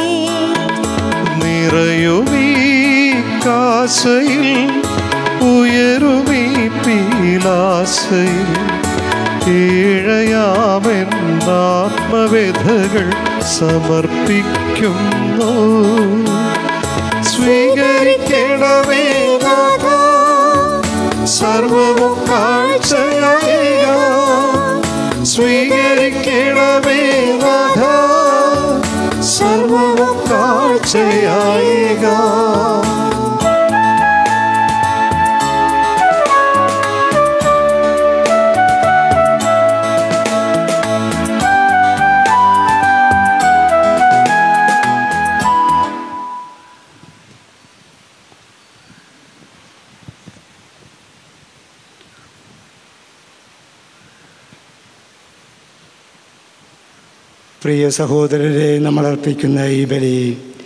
നിറയുമീ കാശയിൽ ഉയരുമീ പീലാശയിൽ ഏഴയാമെന്നാത്മവേദകൾ സമർപ്പിക്കുന്നു സ്വീകരിക്കണമേ നാഥ സർവവും കാഴ്ചയായിക സ്വീകരിക്കണമേ നാഥ സർവവും കാഴ്ചയായിക പ്രിയ സഹോദരരെ നമ്മൾ അർപ്പിക്കുന്ന ഈ ബലി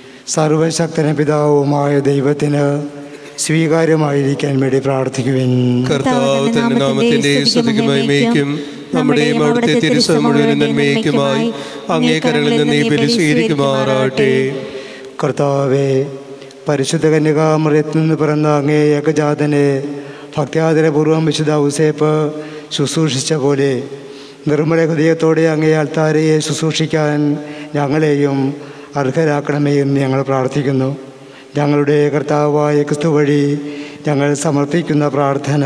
സർവശക്തന പിതാവുമായ ദൈവത്തിന് സ്വീകാര്യമായിരിക്കാൻ വേണ്ടി പ്രാർത്ഥിക്കുവിൻ കർത്താവ് തന്റെ നാമത്തിന്റെ സ്തുതിക്ക് മഹിമയ്ക്കും നമ്മുടെയും അവിടുത്തെ തിരുസഭ മുഴുവൻ നന്മയ്ക്കുമായി അങ്ങേ കരങ്ങളിൽ നിന്ന് ഈ ബലി സ്വീകരിക്കുമാറാട്ടെ കർത്താവെ പരിശുദ്ധ കന്യകാമൃയത്തിൽ നിന്ന് പിറന്ന അങ്ങേ ഏകജാതനെ ഭക്ത്യാദരപൂർവ്വം വിശുദ്ധ ഔസേപ്പ് ശുശ്രൂഷിച്ച പോലെ നിർമ്മല ഹൃദയത്തോടെ അങ്ങേ അൾത്താരയെ ശുശ്രൂഷിക്കാൻ ഞങ്ങളെയും അർഹരാക്കണമേ എന്ന് ഞങ്ങൾ പ്രാർത്ഥിക്കുന്നു ഞങ്ങളുടെ കർത്താവായ ക്രിസ്തു വഴി ഞങ്ങൾ സമർപ്പിക്കുന്ന പ്രാർത്ഥന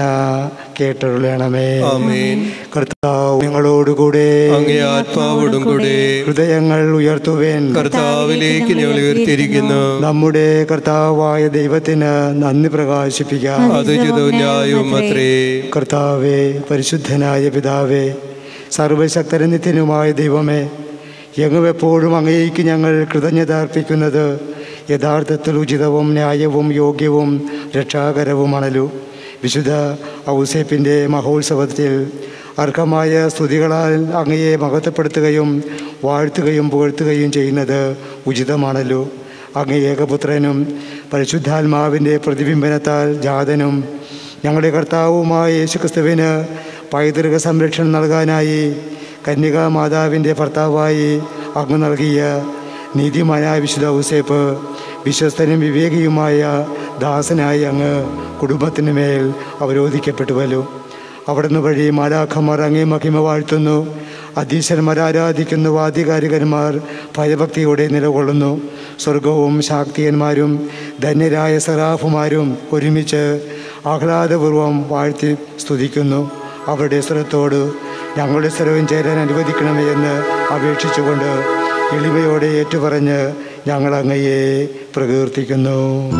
കേട്ടരുളണമേ ആമേൻ. കർത്താവ് ഞങ്ങളോടുകൂടെ അങ്ങേ ആത്മാവോടും കൂടെ ഹൃദയങ്ങൾ ഉയർത്തുവേൻ കർത്താവിലേക്ക് ഞങ്ങൾ ഉയർത്തിയിരിക്കുന്നു നമ്മുടെ കർത്താവായ ദൈവത്തിന് നന്ദി പ്രകാശിപ്പിക്കാം അത് ചിതവും ന്യായവും അത്രേ കർത്താവെ പരിശുദ്ധനായ പിതാവേ സർവശക്തര നിത്യനുമായ ദൈവമേ എങ്ങും എപ്പോഴും അങ്ങേക്ക് ഞങ്ങൾ കൃതജ്ഞത അർപ്പിക്കുന്നത് യഥാർത്ഥത്തിൽ ഉചിതവും ന്യായവും യോഗ്യവും രക്ഷാകരവുമാണല്ലോ വിശുദ്ധ ഔസേപ്പിൻ്റെ മഹോത്സവത്തിൽ അർഹമായ സ്തുതികളാൽ അങ്ങയെ മഹത്വപ്പെടുത്തുകയും വാഴ്ത്തുകയും പുകഴ്ത്തുകയും ചെയ്യുന്നത് ഉചിതമാണല്ലോ അങ്ങ് ഏകപുത്രനും പരിശുദ്ധാത്മാവിൻ്റെ പ്രതിബിംബനത്താൽ ജാതനും ഞങ്ങളുടെ കർത്താവുമായ യേശുക്രിസ്തുവിന് പൈതൃക സംരക്ഷണം നൽകാനായി കന്യകാ മാതാവിൻ്റെ ഭർത്താവായി അങ്ങ് നൽകിയ നീതിമാനായ വിശുദ്ധ ഔസേപ്പ് വിശ്വസ്തനും വിവേകിയുമായ ദാസനായി അങ്ങ് കുടുംബത്തിന് മേൽ അവരോധിക്കപ്പെട്ടുവല്ലോ അവിടുന്ന് വഴി മാലാഖമാർ അങ്ങേ മഹിമ വാഴ്ത്തുന്നു അധീശന്മാർ ആരാധിക്കുന്നു വാദികാരികന്മാർ ഭയഭക്തിയോടെ നിലകൊള്ളുന്നു സ്വർഗവും ശാക്തിയന്മാരും ധന്യരായ സറാഫുമാരും ഒരുമിച്ച് ആഹ്ലാദപൂർവം വാഴ്ത്തി സ്തുതിക്കുന്നു അവരുടെ സ്വരത്തോട് ഞങ്ങളുടെ സ്വരവും ചേരാൻ അനുവദിക്കണമേ എന്ന് അപേക്ഷിച്ചുകൊണ്ട് എളിമയോടെ ഏറ്റുപറഞ്ഞ് ഞങ്ങൾ അങ്ങയെ പ്രകീർത്തിക്കുന്നു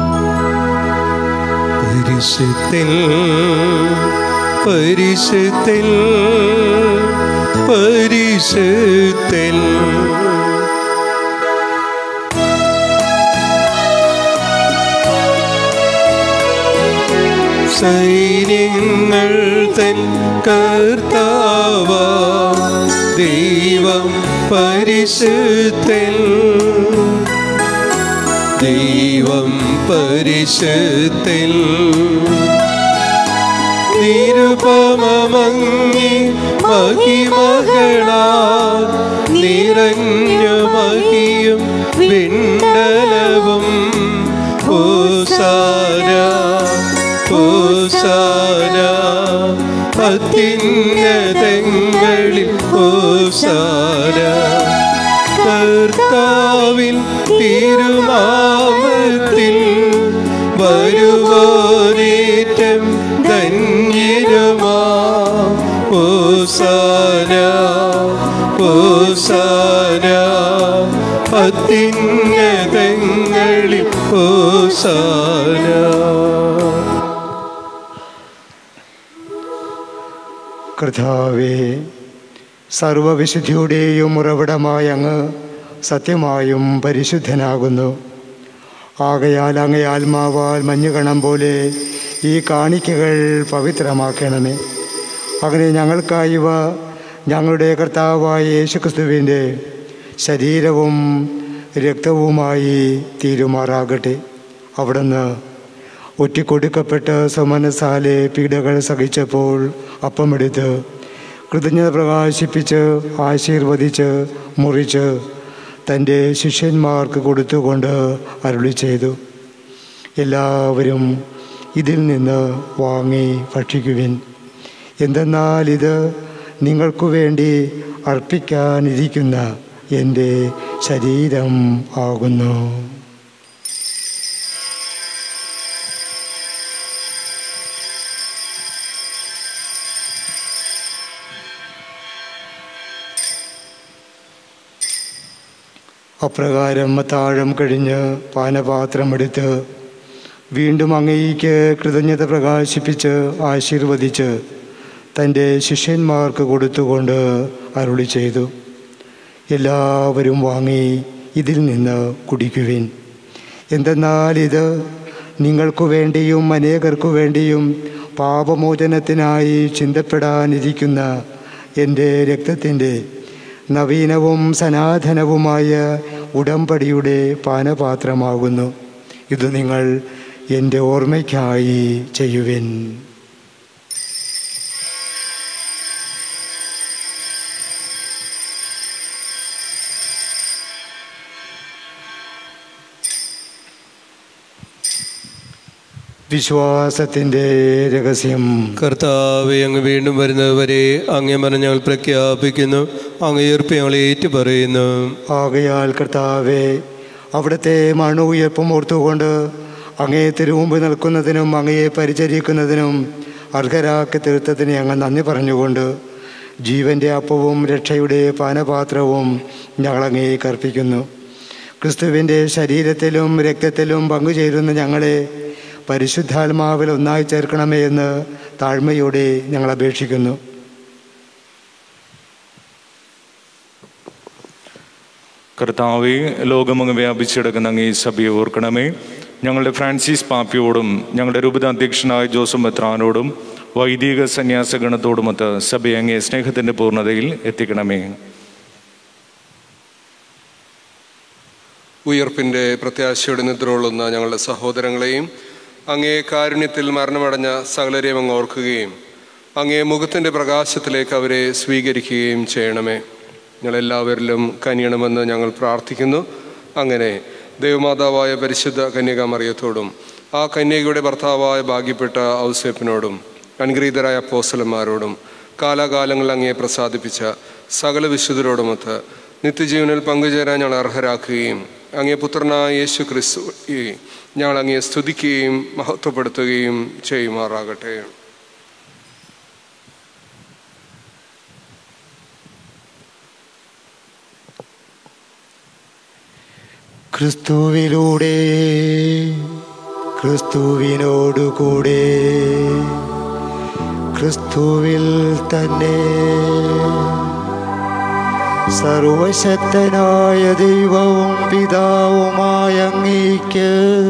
പരിശുദ്ധൻ പരിശുദ്ധൻ പരിശുദ്ധൻ സൈന്യങ്ങൾ തൻ കർത്താവ ദൈവം പരിശുദ്ധൻ ദൈവം പരിശുദ്ധൻ നിരുപമങ്ങി മഹിമകളാ നിറഞ്ഞു മഹിയും വിണ്ടലവും ഓസാര ഓസാര അത്യുന്നതങ്ങളിൽ ഓസാര കർത്താവിൻ തിരുനാമത്തിൽ വരുവോരേറ്റം ധന്യരുമാ ഓസാന ഓസാന അത്യുന്നതങ്ങളിൽ ഓസാന കർത്താവേ സർവവിശുദ്ധിയുടെയും ഉറവിടമായ അങ്ങ് സത്യമായും പരിശുദ്ധനാകുന്നു ആകയാൽ അങ്ങേ ആത്മാവാൽ മഞ്ഞുകണം പോലെ ഈ കാണിക്കകൾ പവിത്രമാക്കണമേ അങ്ങനെ ഞങ്ങൾക്കായി ഇവ ഞങ്ങളുടെ കർത്താവായ യേശുക്രിസ്തുവിൻ്റെ ശരീരവും രക്തവുമായി തീരുമാറാകട്ടെ അവിടുന്ന് ഒറ്റിക്കൊടുക്കപ്പെട്ട് സമനസാലെ പീഡകൾ സഹിച്ചപ്പോൾ അപ്പമെടുത്ത് കൃതജ്ഞത പ്രകാശിപ്പിച്ച് ആശീർവദിച്ച് മുറിച്ച് തൻ്റെ ശിഷ്യന്മാർക്ക് കൊടുത്തുകൊണ്ട് അരുളി ചെയ്തു എല്ലാവരും ഇതിൽ നിന്ന് വാങ്ങി ഭക്ഷിക്കുവിൻ എന്തെന്നാൽ ഇത് നിങ്ങൾക്കു വേണ്ടി അർപ്പിക്കാനിരിക്കുന്ന എൻ്റെ ശരീരം ആകുന്നു അപ്രകാരം താഴം കഴിഞ്ഞ് പാനപാത്രമെടുത്ത് വീണ്ടും അങ്ങേക്ക് കൃതജ്ഞത പ്രകാശിപ്പിച്ച് ആശീർവദിച്ച് തൻ്റെ ശിഷ്യന്മാർക്ക് കൊടുത്തുകൊണ്ട് അരുളി ചെയ്തു എല്ലാവരും വാങ്ങി ഇതിൽ നിന്ന് കുടിക്കുവിൻ എന്തെന്നാൽ ഇത് നിങ്ങൾക്കു വേണ്ടിയും അനേകർക്കു വേണ്ടിയും പാപമോചനത്തിനായി ചിന്തപ്പെടാനിരിക്കുന്ന എൻ്റെ രക്തത്തിൻ്റെ നവീനവും സനാതനവുമായ ഉടമ്പടിയുടെ പാനപാത്രമാകുന്നു ഇത് നിങ്ങൾ എൻ്റെ ഓർമ്മയ്ക്കായി ചെയ്യുവിൻ വിശ്വാസത്തിൻ്റെ രഹസ്യം കർത്താവെ അങ്ങ് വീണ്ടും വരുന്നതുവരെ അങ്ങേ മനം ഞങ്ങൾ പ്രഖ്യാപിക്കുന്നു അങ്ങേർപ്പ് ഞങ്ങൾ ഏറ്റുപറയുന്നു ആകയാൽ കർത്താവെ അവിടുത്തെ മണു ഉയർപ്പും ഓർത്തുകൊണ്ട് അങ്ങയെ തിരുമുമ്പ് നിൽക്കുന്നതിനും അങ്ങയെ പരിചരിക്കുന്നതിനും അർഹരാക്കി തീർത്തതിന് ഞങ്ങൾ നന്ദി പറഞ്ഞുകൊണ്ട് ജീവൻ്റെ അപ്പവും രക്ഷയുടെ പാനപാത്രവും ഞങ്ങളങ്ങയെ കർപ്പിക്കുന്നു ക്രിസ്തുവിൻ്റെ ശരീരത്തിലും രക്തത്തിലും പങ്കുചേരുന്ന ഞങ്ങളെ പരിശുദ്ധാത്മാവിൽ ഒന്നായി ചേർക്കണമേ എന്ന് താഴ്മയോടെ ഞങ്ങൾ അപേക്ഷിക്കുന്നു കർത്താവെ ലോകമങ്ങ് വ്യാപിച്ചെടുക്കുന്ന അങ്ങേ സഭയെ ഓർക്കണമേ ഞങ്ങളുടെ ഫ്രാൻസിസ് പാപ്പിയോടും ഞങ്ങളുടെ രൂപത അധ്യക്ഷനായ ജോസഫ് മെത്രാനോടും വൈദിക സന്യാസ ഗണത്തോടുമൊത്ത് സഭയെ അങ്ങേ സ്നേഹത്തിൻ്റെ പൂർണ്ണതയിൽ എത്തിക്കണമേ ഉയർപ്പിൻ്റെ പ്രത്യാശയോടെ നിദ്രകൊള്ളുന്ന ഞങ്ങളുടെ സഹോദരങ്ങളെയും അങ്ങേ കാരുണ്യത്തിൽ മരണമടഞ്ഞ സകലരെയും അങ്ങ് ഓർക്കുകയും അങ്ങേ മുഖത്തിൻ്റെ പ്രകാശത്തിലേക്ക് അവരെ സ്വീകരിക്കുകയും ചെയ്യണമേ ഞങ്ങളെല്ലാവരിലും കനിയണമെന്ന് ഞങ്ങൾ പ്രാർത്ഥിക്കുന്നു അങ്ങനെ ദൈവമാതാവായ പരിശുദ്ധ കന്യകാമറിയത്തോടും ആ കന്യകയുടെ ഭർത്താവായ ഭാഗ്യപ്പെട്ട ഔസേപ്പിനോടും അനുഗ്രഹീതരായ അപ്പോസലന്മാരോടും കാലാകാലങ്ങൾ അങ്ങയെ പ്രസാദിപ്പിച്ച സകല വിശുദ്ധരോടുമൊത്ത് നിത്യജീവനിൽ പങ്കുചേരാൻ ഞങ്ങൾ അർഹരാക്കുകയും അങ്ങേ പുത്രനായ യേശു ക്രിസ്തു ഞങ്ങൾ അങ്ങയെ സ്തുതിക്കുകയും മഹത്വപ്പെടുത്തുകയും ചെയ്യുമാറാകട്ടെ ക്രിസ്തുവിലൂടെ ക്രിസ്തുവിനോടുകൂടെ ക്രിസ്തുവിൽ തന്നെ സർവശക്തനായ ദൈവവും പിതാവുമായ അങ്ങേക്ക്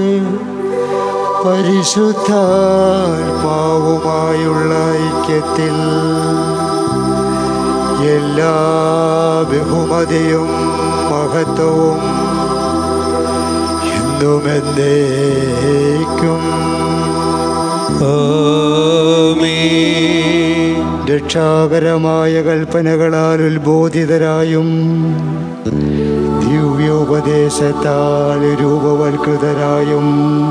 പരിശുദ്ധാത്മാവുമായുള്ള ഐക്യത്തിൽ എല്ലാ ബഹുമതിയും മഹത്വവും എന്നും എന്നേക്കും രക്ഷാകരമായ കൽപ്പനകളാൽ ഉത്ബോധിതരായും ദിവ്യോപദേശത്താൽ രൂപവൽകൃതരായും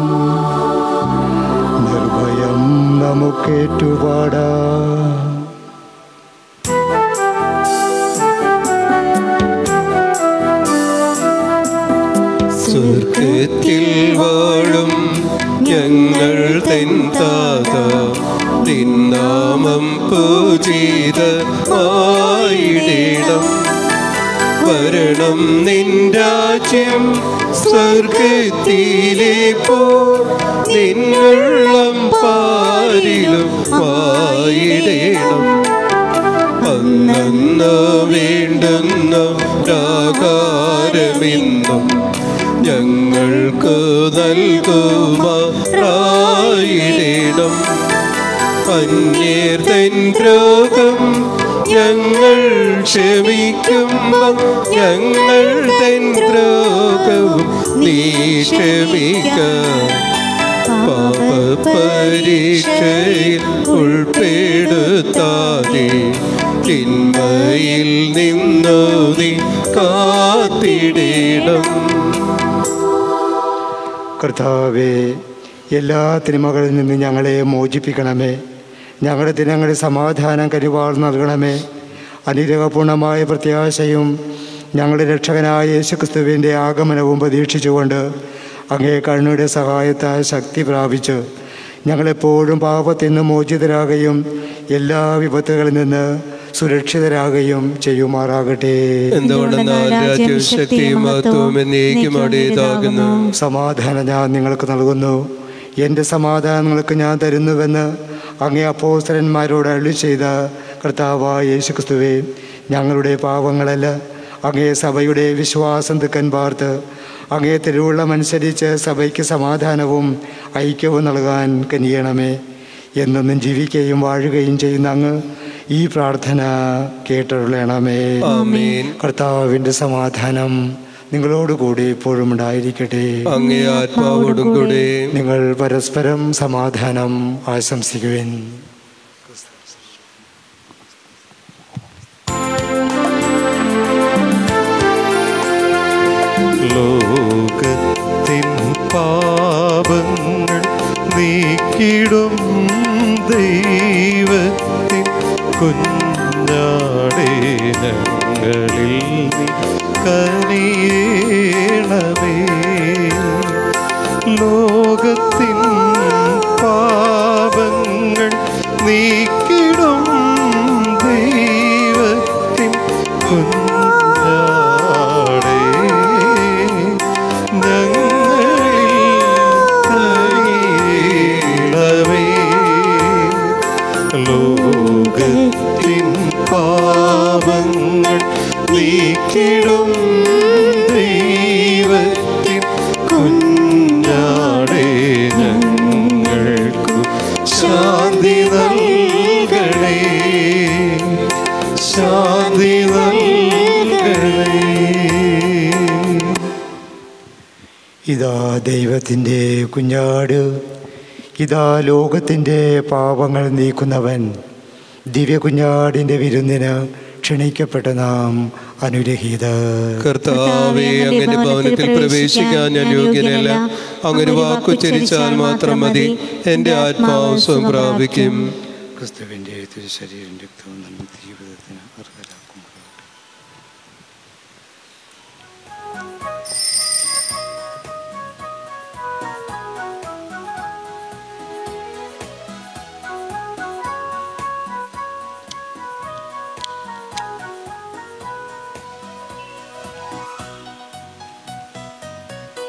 നിർഭയം നമുക്കേറ്റുപാടാം സ്വർഗത്തിൽ വാഴും ഞങ്ങൾ തെന്താത നിന്നാമം പൂജിത ആയിടേണം വരണം നിൻ രാജ്യം സ്വർഗത്തിലെ പോ നിന്നുള്ളം പാരിലും ആയിടേണം അന്നു വേണ്ടുന്ന ആകാരമെന്നും ഞങ്ങൾക്ക് നൽകുമാറായിടേണം അന്യർ തൻ രോഗം ഞങ്ങൾ ക്ഷമിക്കുമ്പോൾ ഞങ്ങൾ തൻ രോഗവും നീ ക്ഷമിക്കാം പാപപരീക്ഷയിൽ ഉൾപ്പെടുത്താതെ തിന്മയിൽ നിന്നു നീ കാത്തിടണം കർത്താവേ എല്ലാ തിന്മകളിൽ നിന്ന് ഞങ്ങളെ മോചിപ്പിക്കണമേ ഞങ്ങളുടെ ദിനങ്ങളിൽ സമാധാനം കരുവാൾ നൽകണമേ അനുഗ്രഹപൂർണമായ പ്രത്യാശയും ഞങ്ങളുടെ രക്ഷകനായ യേശുക്രിസ്തുവിൻ്റെ ആഗമനവും പ്രതീക്ഷിച്ചുകൊണ്ട് അങ്ങേ കണ്ണുടെ സഹായത്താൽ ശക്തി പ്രാപിച്ച് ഞങ്ങളെപ്പോഴും പാപത്തിൽ നിന്ന് മോചിതരാകുകയും എല്ലാ വിപത്തുകളിൽ നിന്ന് സുരക്ഷിതരാകുകയും ചെയ്യുമാറാകട്ടെ എന്തുകൊണ്ടെന്നാൽ രാജ്യവും ശക്തിയും മഹത്വവും എന്നേക്കും അടേതാകുന്നു സമാധാനം ഞാൻ നിങ്ങൾക്ക് നൽകുന്നു എൻ്റെ സമാധാനം നിങ്ങൾക്ക് ഞാൻ തരുന്നുവെന്ന് അങ്ങേ അപ്പോസ്തലന്മാരോട് അരുളി ചെയ്ത കർത്താവായ യേശുക്രിസ്തുവേ ഞങ്ങളുടെ പാവങ്ങളല്ല അങ്ങേ സഭയുടെ വിശ്വാസം തിക്കൻ പാർത്ത് അങ്ങേ തിരുവുള്ളമനുസരിച്ച് സഭയ്ക്ക് സമാധാനവും ഐക്യവും നൽകാൻ കനിയണമേ എന്നെന്നും ജീവിക്കുകയും വാഴുകയും ചെയ്യുന്ന അങ്ങ് ഈ പ്രാർത്ഥന കേട്ടരുളണമേ ആമേൻ കർത്താവിൻ്റെ സമാധാനം നിങ്ങളോടുകൂടി എപ്പോഴും ഉണ്ടായിരിക്കട്ടെ അങ്ങേ ആത്മാവോടും കൂടെ നിങ്ങൾ പരസ്പരം സമാധാനം ആശംസിക്കുവിൻ ലോകത്തിൻ പാപങ്ങൾ നീക്കിടും ദൈവത്തിൻ കുഞ്ഞാടേ ഞങ്ങളിൽ നീ കനിയേണമേ ലോകത്തിൻ പാപങ്ങൾ നീക്കിടും ദൈവത്തിൻ കുഞ്ഞാടേ ഞങ്ങളിൽ കനിയണമേ ലോകത്തിൻ പാപങ്ങൾ നീക്കിടും ദൈവത്തിൻ കുഞ്ഞാടേ ഞങ്ങൾക്കു ശാന്തി നൽകണേ ശാന്തി നൽകണേ ഇതാ ദൈവത്തിൻ്റെ കുഞ്ഞാട് ഇതാ ലോകത്തിൻ്റെ പാപങ്ങൾ നീക്കുന്നവൻ ദിവ്യ കുഞ്ഞാടിൻ്റെ വിരുന്നിന് ക്ഷണിക്കപ്പെട്ട നാം അനുരഹിത കർത്താവെ അങ്ങനെ ഭവനത്തിൽ പ്രവേശിക്കാൻ ഞാൻ യോഗ്യനല്ല അങ്ങനെ വാക്കുച്ചരിച്ചാൽ മാത്രം മതി എൻ്റെ ആത്മാവ് സ്വയം പ്രാപിക്കും ക്രിസ്തുവിൻ്റെ തിരുശരീരം രക്തവും നമ്മൾ ജീവിതത്തിന് അർഹരാക്കും യേശുവേ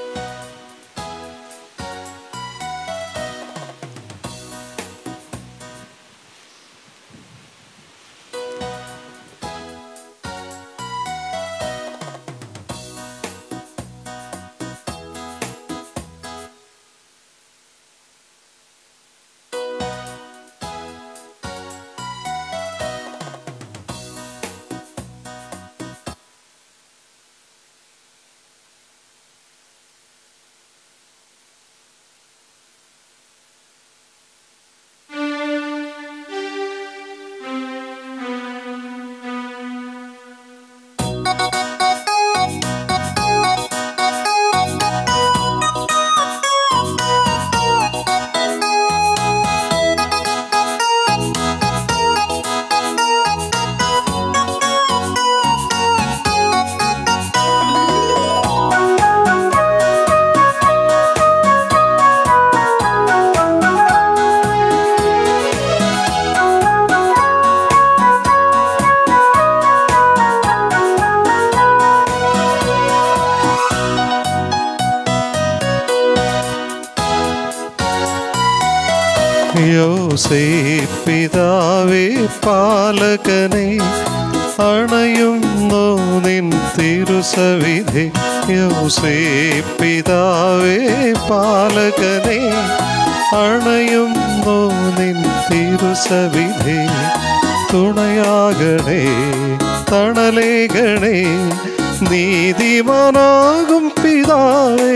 യോസേ പിതാവേ പാലകനെ അണയുന്നു നിൻ തിരുസവിധി യോസേ പിതാവേ പാലകനെ അണയുന്നു നിൻ തിരുസവിധി തുണയാകണേ തണലേകണേ നീതിമാനാകും പിതാവേ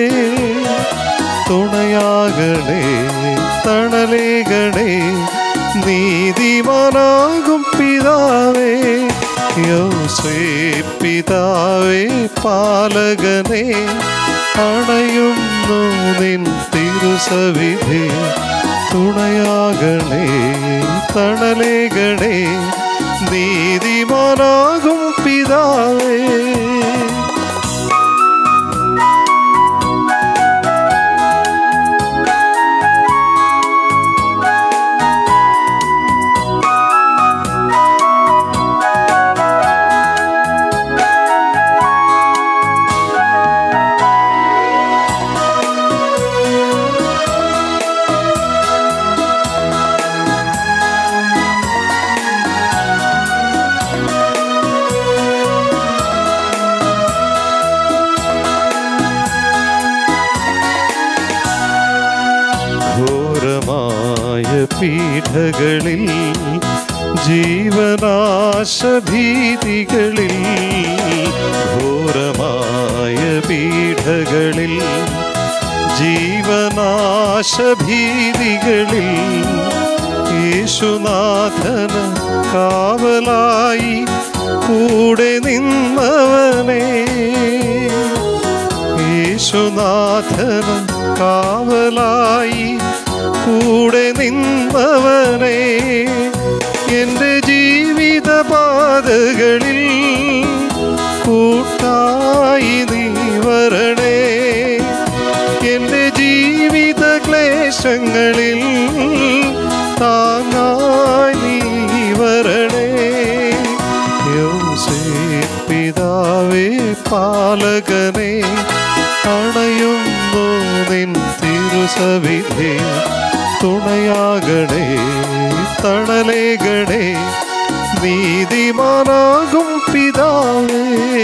തുണയാകണേ തണലേകണേ നീതിമാനാകും പിതാവേ യോസേ പിതാവേ പാലകനെ അണയുന്നു നിൻ തിരുസവിധി തുണയാകണേ തണലേകണേ നീതിമാനാകും പിതാവേ ഘോരമായ പീഠകളിൽ ജീവനാശഭീതികളിൽ ഘോരമായ പീഠകളിൽ ജീവനാശഭീതികളിൽ യേശുനാഥന കാവലായി കൂടെ നിന്നവനേ യേശുനാഥന കാവലായി കൂടെ നിന്നവനെ എൻ്റെ ജീവിത പാതകളിൽ കൂട്ടായി നീ വരണേ എൻ്റെ ജീവിത ക്ലേശങ്ങളിൽ താങ്ങായി നീ വരണേ യോസേ പിതാവേ പാലകനെ അണയുന്നു നിൻ തിരുസവിധി തുണയാകണേ തണലേകണേ നീതിമാനാകും പിതാവേ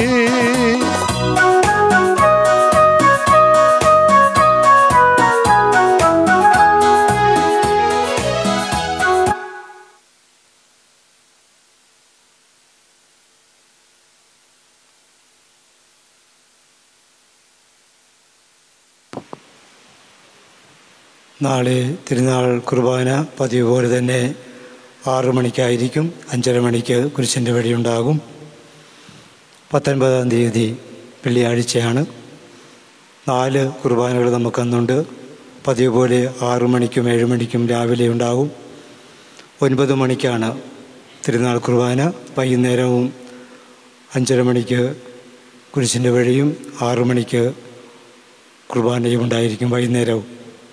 നാളെ തിരുനാൾ കുർബാന പതിവ് പോലെ തന്നെ ആറു മണിക്കായിരിക്കും അഞ്ചര മണിക്ക് കുരിശിൻ്റെ വഴിയുണ്ടാകും പത്തൊൻപതാം തീയതി വെള്ളിയാഴ്ചയാണ് നാല് കുർബാനകൾ നമുക്കന്നുണ്ട് പതിവ് പോലെ ആറു മണിക്കും ഏഴ് മണിക്കും രാവിലെ ഉണ്ടാകും ഒൻപത് മണിക്കാണ് തിരുനാൾ കുർബാന വൈകുന്നേരവും അഞ്ചര മണിക്ക് കുരിശിൻ്റെ വഴിയും ആറു മണിക്ക് കുർബാനയും ഉണ്ടായിരിക്കും വൈകുന്നേരവും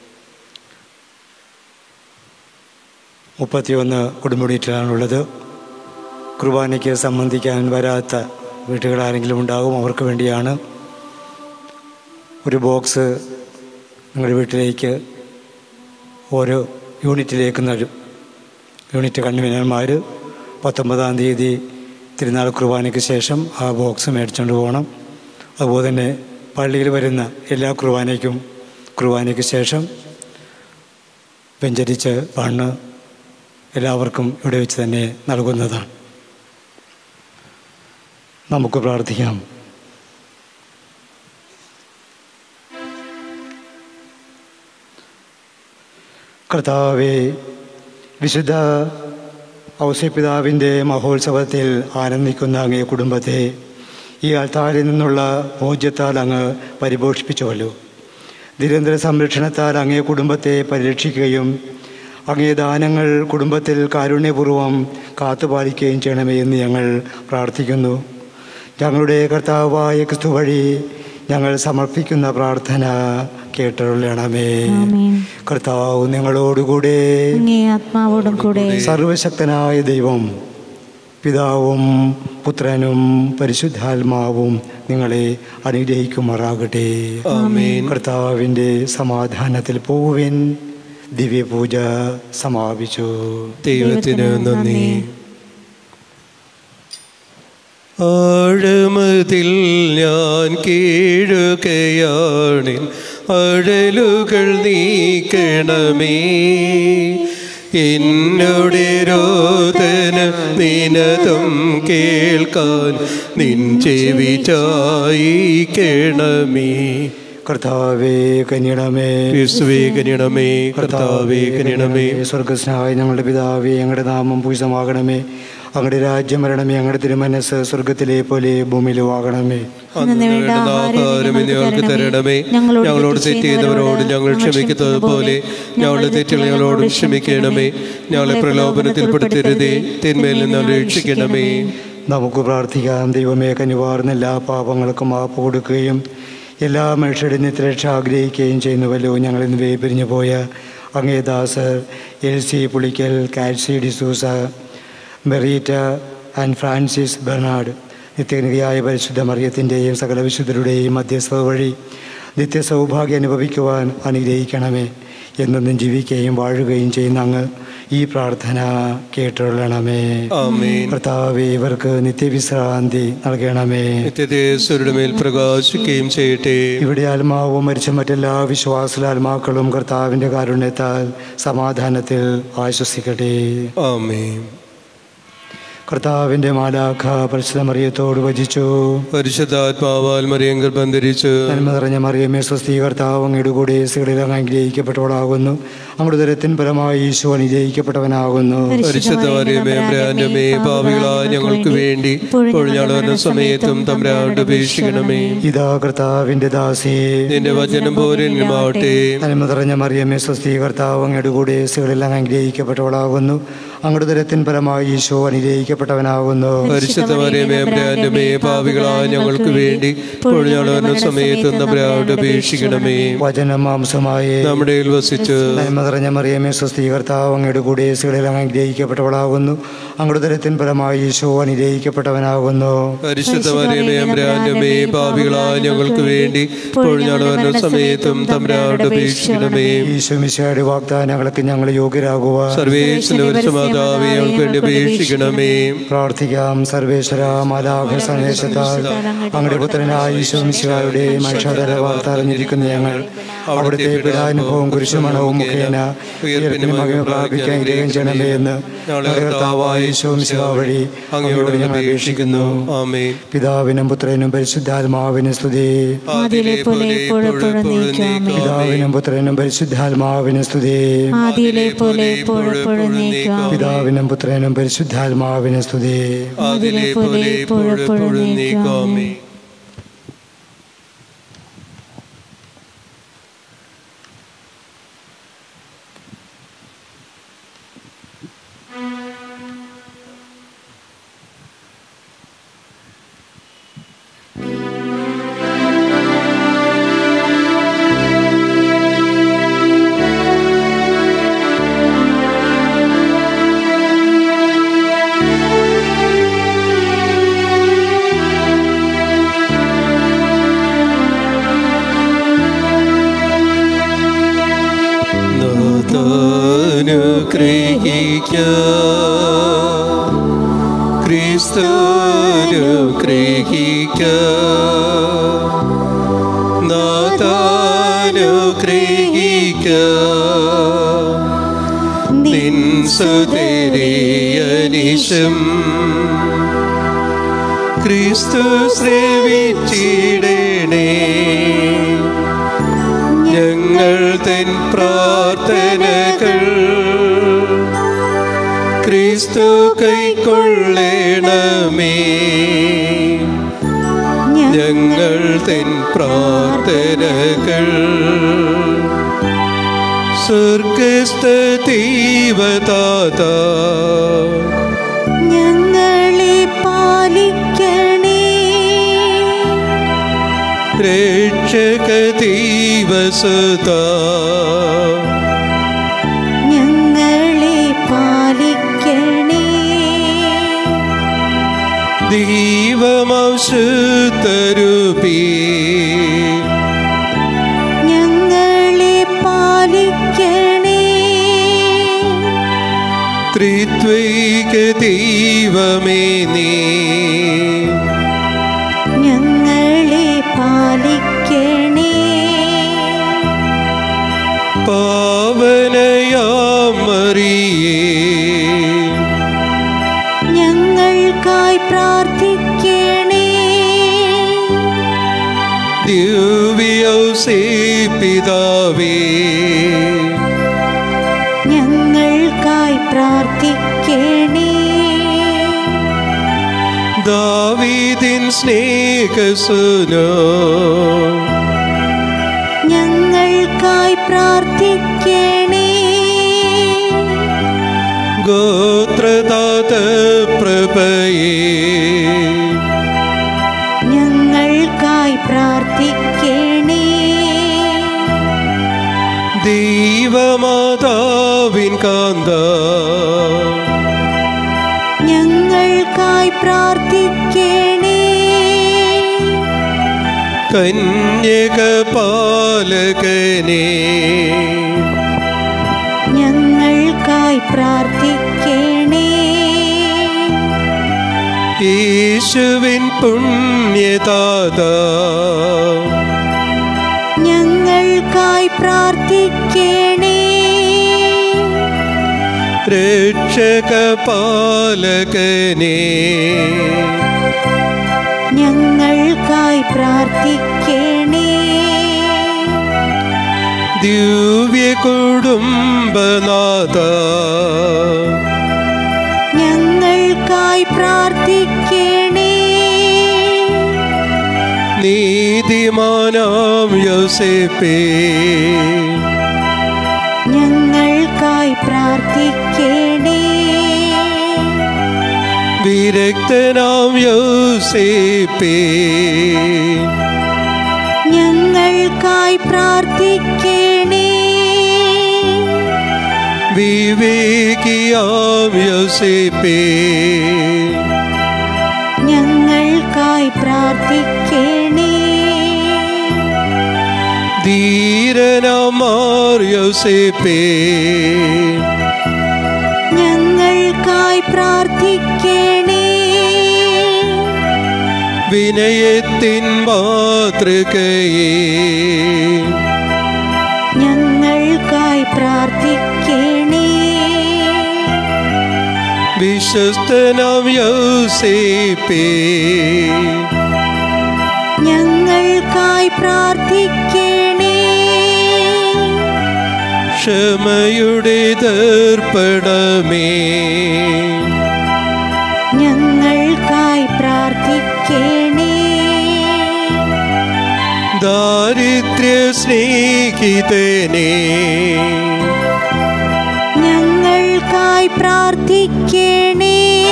മുപ്പത്തിയൊന്ന് കുടുംബീട്ടിലാണുള്ളത് കുർബാനയ്ക്ക് സംബന്ധിക്കാൻ വരാത്ത വീട്ടുകൾ ആരെങ്കിലും ഉണ്ടാകും അവർക്ക് വേണ്ടിയാണ് ഒരു ബോക്സ് നിങ്ങളുടെ വീട്ടിലേക്ക് ഓരോ യൂണിറ്റിലേക്ക് നടും യൂണിറ്റ് കൺവീനർമാർ പത്തൊമ്പതാം തീയതി തിരുനാൾ കുർബാനയ്ക്ക് ശേഷം ആ ബോക്സ് മേടിച്ചുകൊണ്ട് പോകണം അതുപോലെ തന്നെ പള്ളിയിൽ വരുന്ന എല്ലാ കുർബാനയ്ക്കും കുർബാനയ്ക്ക് ശേഷം വെഞ്ചരിച്ച് പണ്ണ് എല്ലാവർക്കും ഇവിടെ വെച്ച് തന്നെ നൽകുന്നതാണ് നമുക്ക് പ്രാർത്ഥിക്കാം കർത്താവെ വിശുദ്ധ ഔസ്യപിതാവിൻ്റെ മഹോത്സവത്തിൽ ആനന്ദിക്കുന്ന അങ്ങേ കുടുംബത്തെ ഈ ആൾത്താരിൽ നിന്നുള്ള പൂജ്യത്താൽ അങ്ങ് പരിപോഷിപ്പിച്ചുവല്ലോ നിരന്തര സംരക്ഷണത്താൽ അങ്ങേ കുടുംബത്തെ പരിരക്ഷിക്കുകയും അങ്ങേ ദാനങ്ങൾ കുടുംബത്തിൽ കാരുണ്യപൂർവ്വം കാത്തുപാലിക്കുകയും ചെയ്യണമേ എന്ന് ഞങ്ങൾ പ്രാർത്ഥിക്കുന്നു ഞങ്ങളുടെ കർത്താവായ ക്രിസ്തു വഴി ഞങ്ങൾ സമർപ്പിക്കുന്ന പ്രാർത്ഥന കേട്ടരുളണമേ ആമേൻ. കർത്താവ് നിങ്ങളോടുകൂടെ അങ്ങേ ആത്മാവോടും കൂടെ സർവശക്തനായ ദൈവം പിതാവും പുത്രനും പരിശുദ്ധാത്മാവും നിങ്ങളെ അനുഗ്രഹിക്കുമാറാകട്ടെ ആമേൻ കർത്താവിൻ്റെ സമാധാനത്തിൽ പോവുവിൻ ദിവ്യപൂജ സമാപിച്ചു ദൈവത്തിന് നന്ദി ആഴമതിൽ ഞാൻ കീഴുകയാണിൻ അഴലുകൾ നീക്കണമേ എന്നോട് രോദന നിനതം കേൾക്കാൻ നിൻ ചെവി ചായിക്കണമേ കർത്താവേ കനിയണമേ ക്രിസ്തുവേ കനിയണമേ കർത്താവേ കനിയണമേ സ്വർഗസ്നായ ഞങ്ങളുടെ പിതാവേ ഞങ്ങളുടെ നാമം പൂജിതമാകണമേ അങ്ങയുടെ രാജ്യം വരണമേ അങ്ങയുടെ തിരുമനസ് സ്വർഗത്തിലെ പോലെ ഭൂമിയിലും ആകണമേ അന്ന് വേണ്ട ആഹാരം ഇന്ന് ഞങ്ങൾക്ക് തരണമേ ഞങ്ങളോട് തെറ്റ് ചെയ്തവരോട് ഞങ്ങൾ ക്ഷമിക്കുന്നത് പോലെ ഞങ്ങളുടെ തെറ്റുകൾ ഞങ്ങളോടും ക്ഷമിക്കണമേ ഞങ്ങളെ പ്രലോഭനത്തിൽപ്പെടുത്തരുതേ തിന്മയിൽ നിന്ന് രക്ഷിക്കണമേ നമുക്ക് പ്രാർത്ഥിക്കാം ദൈവമേ കനിവാർന്ന എല്ലാ പാപങ്ങൾക്കും മാപ്പ് കൊടുക്കുകയും എല്ലാ മനുഷ്യരുടെ നിത്യരക്ഷ ആഗ്രഹിക്കുകയും ചെയ്യുന്നുവല്ലോ ഞങ്ങൾ ഇന്ന് വേപിരിഞ്ഞു പോയ അങ്ങേ ദാസർ എൽ സി പുളിക്കൽ കാൽസി D'Souza Merita and Francis Bernard നിത്യനികയായ പരിശുദ്ധ മറിയത്തിൻ്റെയും സകല വിശുദ്ധരുടെയും മധ്യസ്ഥ വഴി നിത്യസൗഭാഗ്യം അനുഭവിക്കുവാൻ അനുഗ്രഹിക്കണമേ എന്നെന്നും ജീവിക്കുകയും വാഴുകയും ചെയ്യുന്ന അങ്ങ് ഈ പ്രാർത്ഥന കേട്ടുകൊള്ളണമേ ആമേൻ കർത്താവേ ഇവർക്ക് നിത്യവിശ്രാന്തി നൽകണമേ നിത്യദേശരുടെ മേൽ പ്രകാശിക്കുകയും ചെയ്യട്ടെ ഇവിടെ ആത്മാവും മരിച്ച മറ്റെല്ലാ വിശ്വാസ ആത്മാക്കളും കർത്താവിൻ്റെ കാരുണ്യത്താൽ സമാധാനത്തിൽ ആശ്വസിക്കട്ടെ ആമേൻ കർത്താവിൻ്റെ മാലാഖ പരിശുദ്ധ മറിയത്തോട് വചിച്ചു പരിശുദ്ധാത്മാവാൽ മറിയങ്കർ ബന്ധിരിച്ച് നന്മ നിറഞ്ഞ മറിയമേ സ്വസ്തി കർത്താവ് അങ്ങയുടെ കൂടെ സ്ത്രീകളിൽ അങ്ങ് അനുഗ്രഹിക്കപ്പെട്ടവളാകുന്നു അങ്ങയുടെ ദരത്തിൻ പരമായി ഈശോ അനുഗ്രഹിക്കപ്പെട്ടവനാകുന്നു പരിശുദ്ധ മറിയമേ ബ്രാൻഡമേ ഭാവികളായ ഞങ്ങൾക്ക് വേണ്ടി ഇപ്പോൾ ഞങ്ങൾ വരുന്ന സമയത്തും തമ്പ്രാണ്ട് അപേക്ഷിക്കണമേ ഇതാ കർത്താവിൻ്റെ ദാസിയെ നിന്റെ വചനം പോലെ നിമാവട്ടെ നന്മ നിറഞ്ഞ മറിയമേ സ്വസ്തി കർത്താവ് അങ്ങയുടെ കൂടെ സ്ത്രീകളിൽ അങ്ങ് അനുഗ്രഹിക്കപ്പെട്ടവളാകുന്നു അങ്ങയുടെ ദരത്തിൻ പരമായി ഈശോ അനുഗ്രഹിക്കപ്പെട്ടവനാകുന്നു പരിശുദ്ധ മറിയമേ ബ്രാൻഡമേ ഭാവികളായ ഞങ്ങൾക്ക് വേണ്ടി ഇപ്പോൾ ഞങ്ങൾ വരുന്ന സമയത്തും തമ്പ്രാണ്ട് അപേക്ഷിക്കണമേ വചനം മാംസമായി നമ്മുടെ ഇടയിൽ വസിച്ച് നന്മ നിറഞ്ഞ മറിയമേ സ്വസ്തി കർത്താവ് അങ്ങയുടെ കൂടെ സ്ത്രീകളിൽ അങ്ങ് അനുഗ്രഹിക്കപ്പെട്ടവളാകുന്നു അങ്ങയുടെ ദരത്തിൻ പരമായി ഈശോ അനുഗ്രഹിക്കപ്പെട്ടവനാകുന്നു പരിശുദ്ധ മറിയമേ ബ്രാൻഡമേ ഭാവികളായ ഞങ്ങൾക്ക് വേണ്ടി ഇപ്പോൾ ഞങ്ങൾ വരുന്ന സമയത്തും തമ്പ്രാണ്ട് അപേക്ഷിക്കണമേ ഈശോ മിശിഹായുടെ വാഗ്ദാനങ്ങൾക്ക് ഞങ്ങൾ യോഗ്യരാകുവാൻ സർവേശ്വര പരിശുമാതാവേ ഞങ്ങൾക്ക് വേണ്ടി അപേക്ഷിക്കണമേ പ്രാർത്ഥിക്കാം സർവേശ്വര മാലാഖ സന്ദേശത്താൽ അങ്ങയുടെ പുത്രനായ ഈശോ മിശിഹായുടെ മനുഷ്യതല വാർത്ത അറിഞ്ഞിരിക്കുന്ന ഞങ്ങൾ അവിടുത്തെ പിടാനുഭവം കുരിശുമണവും മുഖേന ഉയർപ്പിന് മകൻ പ്രാപിക്കാൻ ഗ്രഹം ചെയ്യണമേ എന്ന് ഞങ്ങളുടെ കർത്താവായ ഈശോ മിശിഹ വഴി അങ്ങയോട് ഞങ്ങൾ അപേക്ഷിക്കുന്നു ആമേൻ പിതാവിനും പുത്രനും പരിശുദ്ധാത്മാവിനും സ്തുതി ആദിയിലെ പോലെ ഇപ്പോഴും എപ്പോഴും നീക്കാമേ പിതാവിനും പുത്രനും പരിശുദ്ധാത്മാവിനും സ്തുതി ആദിയിലെ പോലെ ഇപ്പോഴും എപ്പോഴും നീക്കാമേ പിതാവിനും പുത്രനും പരിശുദ്ധാത്മാവിനും സ്തുതി അതിലെ പോലെ ഇപ്പോഴും എപ്പോഴും നീക്കാമേ ക്രിസ്തുനുഗ്രഹിക്ക നാഥാനുഗ്രഹിക്ക നിൻ സുതരിയനിശം ക്രിസ്തു ശ്രവിച്ചിടണേ ഞങ്ങൾ തൻ പ്രാർത്ഥനകൾ ക്രിസ്തു കൈക്കൊള്ളണമേ ഞങ്ങൾ തൻ പ്രാർത്ഥനകൾ സ്വർഗസ്ഥ ദൈവതാത ഞങ്ങളെ പാലിക്കണേ രക്ഷക ദൈവസുത ഞങ്ങളെ പാലിക്കണേ ദൈവമൗഷുതരൂപി ഞങ്ങളെ പാലിക്കണേ ത്രിത്വൈക ദൈവമേ നീ ഞങ്ങളെ പാലിക്കണേ പാവനയാമറിയേ ഞങ്ങൾക്കായി പ്രാർത്ഥിക്കണേ ദിവ്യൗസേ പിതാവേ ഞങ്ങൾക്കായി പ്രാർത്ഥിക്കണേ ദാവീദിൻ സ്നേഹസുനോ ഞങ്ങൾക്കായി പ്രാർത്ഥിക്കണേ ഗോത്രദാത പ്രഭയേ ഞങ്ങൾക്കായി പ്രാർത്ഥിക്കണേ ദൈവമാതാവിൻ കാന്ത ഞങ്ങൾക്കായി പ്രാർത്ഥിക്കണേ കന്യക പാലകനേ ഞങ്ങൾക്കായി പ്രാർത്ഥിക്കണേ യേശുവിൻ പുണ്യദാത ഞങ്ങൾക്കായി പ്രാർത്ഥിക്കണേ രക്ഷക പാലകനേ ഞങ്ങൾക്കായി പ്രാർത്ഥിക്കണേ ദിവ്യ കുടുംബനാഥ ഞങ്ങൾക്കായി പ്രാർത്ഥിക്കണേ നീതിമാനാം യോസേപ്പേ ഞങ്ങൾക്കായി പ്രാർത്ഥിക്കണേ വിരക്തനാം യോസേപ്പേ ഞങ്ങൾക്കായി പ്രാർത്ഥിക്കണേ വിവേകിയാം യോസേപ്പേ ഞങ്ങൾക്കായി പ്രാർത്ഥിക്കണേ ധീരനാമാർ യോസേപ്പേ ഞങ്ങൾക്കായി പ്രാർത്ഥിക്കണേ വിനയത്തിൻ മാതൃകയേ ഞങ്ങൾക്കായി പ്രാർത്ഥിക്കണേ വിശ്വസ്തനാം യോസേപ്പേ ഞങ്ങൾക്കായി പ്രാർത്ഥിക്കണേ ക്ഷമയുടെ ദർപ്പണമേ ഞങ്ങൾക്കായി പ്രാർത്ഥിക്കണേ ദാരിദ്ര്യ സ്നേഹിതനേ ഞങ്ങൾക്കായി പ്രാർത്ഥിക്കണേ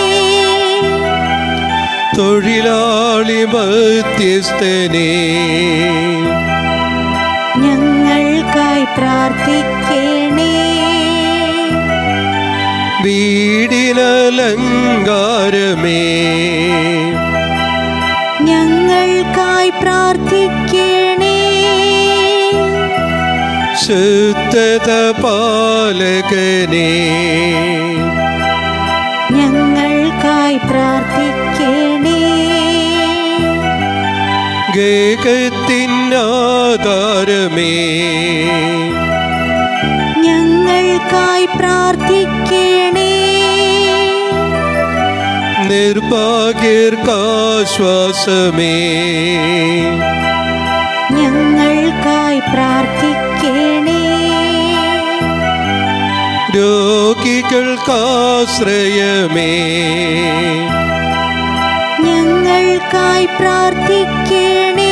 തൊഴിലാളി മധ്യസ്ഥനേ ഞങ്ങൾക്കായി പ്രാർത്ഥിക്കണേ വീടിനലങ്കാരമേ ഞങ്ങൾക്കായി പ്രാർത്ഥിക്കണേ ശുദ്ധത പാലകനേ ഞങ്ങൾക്കായി പ്രാർത്ഥിക്കണേ ഗേകത്തിനാധാരമേ ഞങ്ങൾക്കായി പ്രാർത്ഥിക്കണേ നിർഭാഗ്യർക്കാശ്വാസമേ ഞങ്ങൾക്കായി പ്രാർത്ഥിക്കണേ രോഗികൾക്കാശ്രയമേ ഞങ്ങൾക്കായി പ്രാർത്ഥിക്കണേ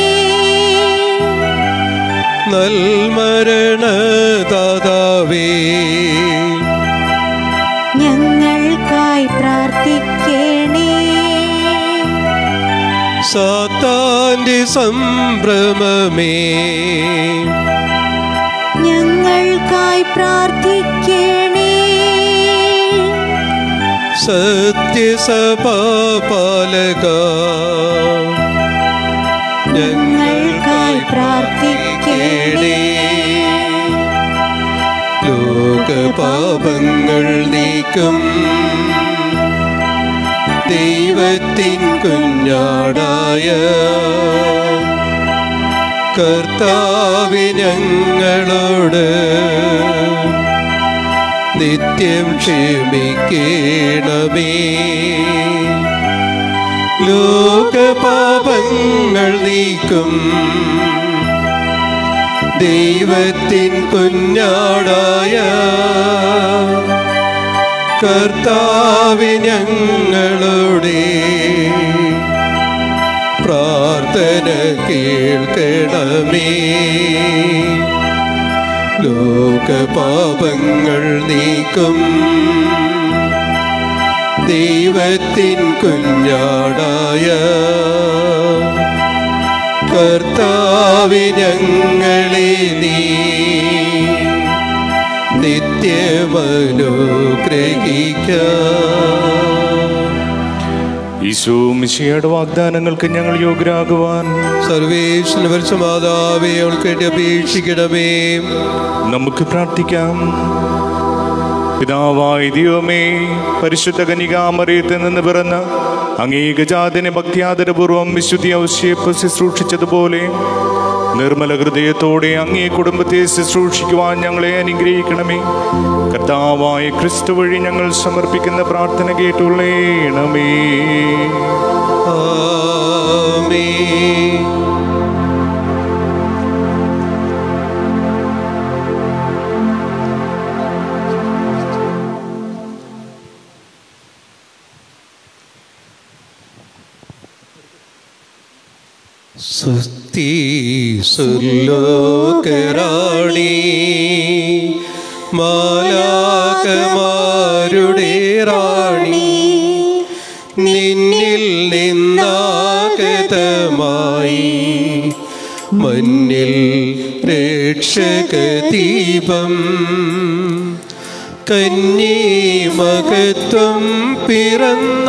നൽമരണദാതാവേ ഞങ്ങൾക്കായി പ്രാർത്ഥിക്കണേ സാത്താന്റെ സംഭ്രമമേ ഞങ്ങൾക്കായി പ്രാർത്ഥിക്കണേ സത്യസഭാപാലക ഞങ്ങൾക്കായി പ്രാർത്ഥിക്കണേ ലോക ലോകപാപങ്ങൾ നീക്കും ദൈവത്തിൻ കുഞ്ഞാടായ കർത്താവിനങ്ങളോട് നിത്യം ക്ഷമിക്കണമേ ലോകപാപങ്ങൾ നീക്കും ദൈവത്തിൻ കുഞ്ഞാടായ കർത്താവിനങ്ങളുടെ പ്രാർത്ഥന കേൾക്കണമേ ലോകപാപങ്ങൾ നീക്കും ദൈവത്തിൻ കുഞ്ഞാടായ കർത്താവിനങ്ങളെ നീ നിത്യമനുഗ്രഹിക്ക ഈശോ മിശിയുടെ വാഗ്ദാനങ്ങൾക്ക് ഞങ്ങൾ യോഗ്യരാകുവാൻ സർവേശ്വര പരിശുമാതാവേ അവൾക്ക് വേണ്ടി അപേക്ഷിക്കണമേ നമുക്ക് പ്രാർത്ഥിക്കാം പിതാവായ ദൈവമേ പരിശുദ്ധ കനികാമറിയത്തിൽ നിന്ന് പിറന്ന് അംഗീകജാതിനെ ഭക്തിയാദരപൂർവം വിശുദ്ധി ഔശ്യപ്പ് ശുശ്രൂഷിച്ചതുപോലെ നിർമ്മല ഹൃദയത്തോടെ അങ്ങേ കുടുംബത്തെ ശുശ്രൂഷിക്കുവാൻ ഞങ്ങളെ അനുഗ്രഹിക്കണമേ കർത്താവായ ക്രിസ്തു വഴി ഞങ്ങൾ സമർപ്പിക്കുന്ന പ്രാർത്ഥന കേട്ടുള്ളേണമേ ആമേൻ സുസ്തി സുല്ലോകരാണി മാലാകമാരുടെ റാണി നിന്നിൽ നിന്നാഗതമായി മഞ്ഞിൽ രക്ഷകദീപം കന്നി മകത്വം പിറന്ന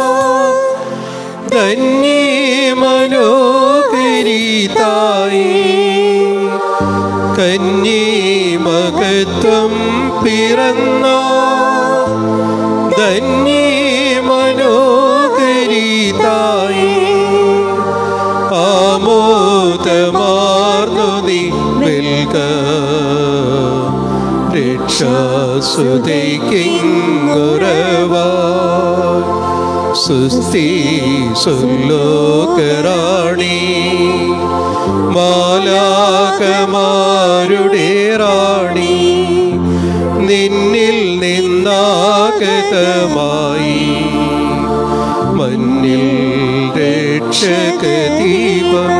ധന്യേ മനോഹരിതായി കന്യേ മകത്വം പിറന്ന ധന്യേ മനോഹരിതായി ആമോദമാർന്നു നീ വെൽക രക്ഷാസുതയ്ക്കുറവാ സുസ്തി സുല്ലോകരാണി മാലാകമാരുടെ റാണി നിന്നിൽ നിന്നാഗതമായി മഞ്ഞിൽ രക്ഷകദീപം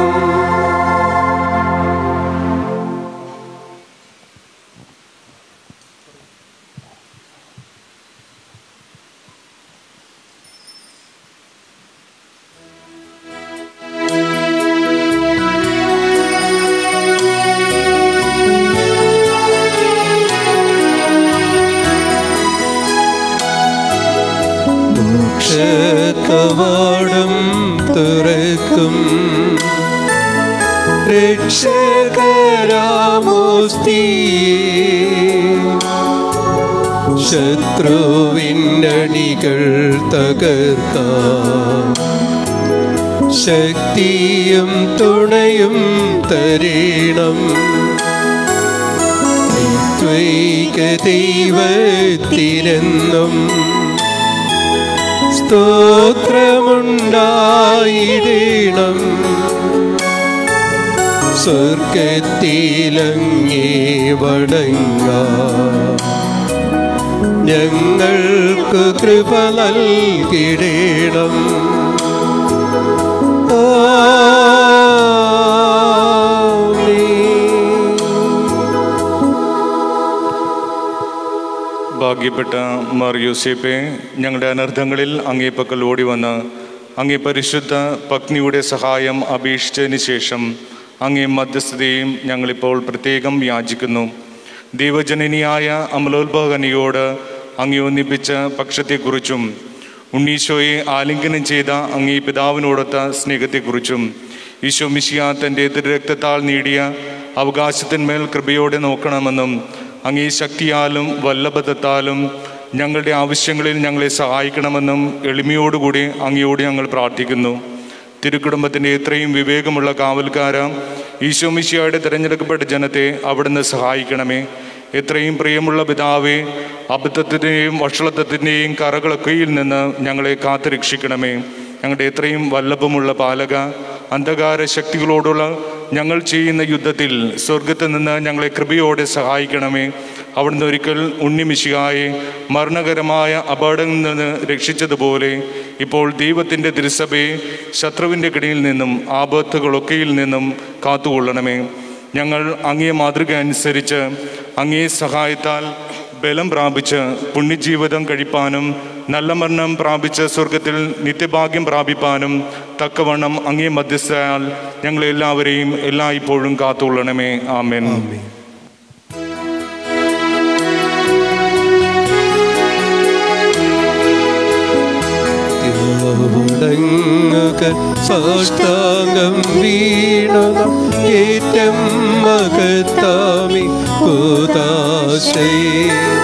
കവാടം തുറക്കും രക്ഷകരാമോസ്തിയേ ശത്രുവിന്നണികൾ തകർക്കാം ശക്തിയും തുണയും തരീണം ദ്വൈക ദൈവത്തിനെന്നും സ്തോത്രമുണ്ടായിടണം സ്വർഗത്തിലങ്ങേ വണങ്ങാം ഞങ്ങൾക്ക് കൃപ നൽകിടേണം ഭാഗ്യപ്പെട്ട മാർ യൂസേപ്പെ ഞങ്ങളുടെ അനർത്ഥങ്ങളിൽ അങ്ങേ പക്കൽ ഓടി വന്ന് അങ്ങേ പരിശുദ്ധ പത്നിയുടെ സഹായം അപേക്ഷിച്ചതിന് ശേഷം അങ്ങേ മധ്യസ്ഥതയും ഞങ്ങളിപ്പോൾ പ്രത്യേകം യാചിക്കുന്നു ദൈവജനനിയായ അമലോത്ഭവകനിയോട് അങ്ങേ ഒന്നിപ്പിച്ച പക്ഷത്തെക്കുറിച്ചും ഉണ്ണീശോയെ ആലിംഗനം ചെയ്ത അങ്ങേ പിതാവിനോടൊത്ത സ്നേഹത്തെക്കുറിച്ചും ഈശോ മിശിയ തൻ്റെ രക്തത്താൽ നേടിയ അവകാശത്തിന്മേൽ കൃപയോടെ നോക്കണമെന്നും അങ്ങേ ശക്തിയാലും വല്ലഭതത്താലും ഞങ്ങളുടെ ആവശ്യങ്ങളിൽ ഞങ്ങളെ സഹായിക്കണമെന്നും എളിമയോടുകൂടി അങ്ങയോട് ഞങ്ങൾ പ്രാർത്ഥിക്കുന്നു തിരുക്കുടുംബത്തിൻ്റെ ഇത്രയും വിവേകമുള്ള കാവൽക്കാര ഈശോമിശിയായുടെ തിരഞ്ഞെടുക്കപ്പെട്ട ജനത്തെ അവിടുന്ന് സഹായിക്കണമേ എത്രയും പ്രിയമുള്ള പിതാവേ അബദ്ധത്തിൻ്റെയും വഷളത്വത്തിൻ്റെയും കറകളൊക്കെയിൽ നിന്ന് ഞങ്ങളെ കാത്തുരക്ഷിക്കണമേ ഞങ്ങളുടെ എത്രയും വല്ലഭമുള്ള പാലക അന്ധകാര ശക്തികളോടുള്ള ഞങ്ങൾ ചെയ്യുന്ന യുദ്ധത്തിൽ സ്വർഗത്തിൽ നിന്ന് ഞങ്ങളെ കൃപയോടെ സഹായിക്കണമേ അവിടുന്ന് ഒരിക്കൽ ഉണ്ണിമിശിയായി മരണകരമായ അപകടങ്ങളിൽ നിന്ന് രക്ഷിച്ചതുപോലെ ഇപ്പോൾ ദൈവത്തിൻ്റെ തിരുസഭയെ ശത്രുവിൻ്റെ കിടിയിൽ നിന്നും ആപത്തുകളൊക്കെയിൽ നിന്നും കാത്തുകൊള്ളണമേ ഞങ്ങൾ അങ്ങേ മാതൃക അനുസരിച്ച് അങ്ങേ സഹായത്താൽ ബലം പ്രാപിച്ച് പുണ്യജീവിതം കഴിപ്പാനും നല്ല മരണം പ്രാപിച്ച് സ്വർഗത്തിൽ നിത്യഭാഗ്യം പ്രാപിപ്പാനും തക്കവണ്ണം അങ്ങേ മധ്യസ്ഥയാൽ ഞങ്ങളെല്ലാവരെയും എല്ലായ്പ്പോഴും കാത്തുകൊള്ളണമേ ആമേൻ ുക സാഷ്ടാംഗം വീണത ഏറ്റം മകത്താമി കൂതാശയെ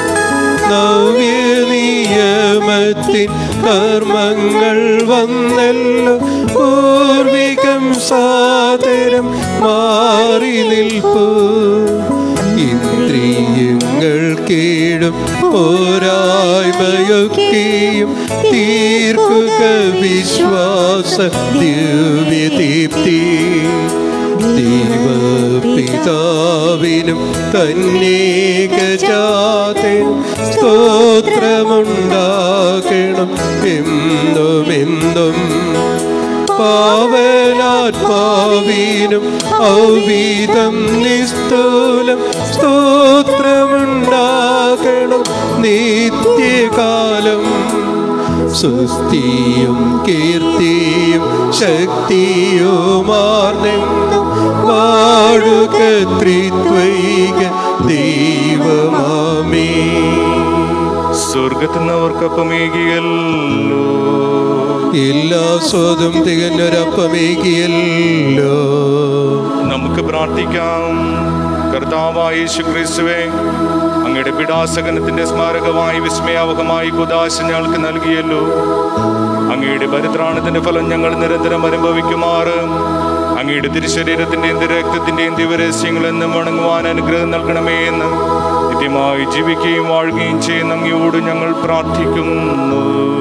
നവ്യനിയമത്തിൻ കർമ്മങ്ങൾ വന്നല്ലോ പൂർവികം സാദരം മാറി നിൽപ്പൂ ഇന്ദ്രിയങ്ങൾ കീഴും പോരായ്മയൊക്കെയും തീർക്കുക വിശ്വാസ ദിവ്യദീപ്തി ദൈവപിതാവിനും തന്നേകജാതനും സ്തോത്രമുണ്ടാകണം എന്നുമെന്നും പാവനാത്മാവീനും ഔവീതം നിസ്തൂലം സ്തോത്രമുണ്ടാകണം നിത്യകാലം സുസ്ഥിയും കീർത്തിയും ശക്തിയുമാർന്നെന്നും വാടുക ത്രിത്വൈക ദൈവമാമേ സ്വർഗത്തിൽ നിന്നവർക്കൊപ്പമേകിയല്ലോ എല്ലാ സ്വതും തികഞ്ഞൊരപ്പമേകിയല്ലോ നമുക്ക് പ്രാർത്ഥിക്കാം കർത്താവായ യേശു ക്രിസ്തുവേ അങ്ങയുടെ പിടാസകനത്തിന്റെ സ്മാരകമായി വിസ്മയാവകമായി കുദാശ ഞങ്ങൾക്ക് നൽകിയല്ലോ അങ്ങയുടെ പരിത്രാണത്തിന്റെ ഫലം ഞങ്ങൾ നിരന്തരം അനുഭവിക്കുമാറ് അങ്ങയുടെ തിരുശരീരത്തിന്റെയും തിരക്തത്തിന്റെയും ദിവരസ്യങ്ങൾ എന്നും വണങ്ങുവാൻ അനുഗ്രഹം നൽകണമേ എന്ന് നിത്യമായി ജീവിക്കുകയും വാഴുകയും ചെയ്യുന്ന അങ്ങയോട് ഞങ്ങൾ പ്രാർത്ഥിക്കുന്നു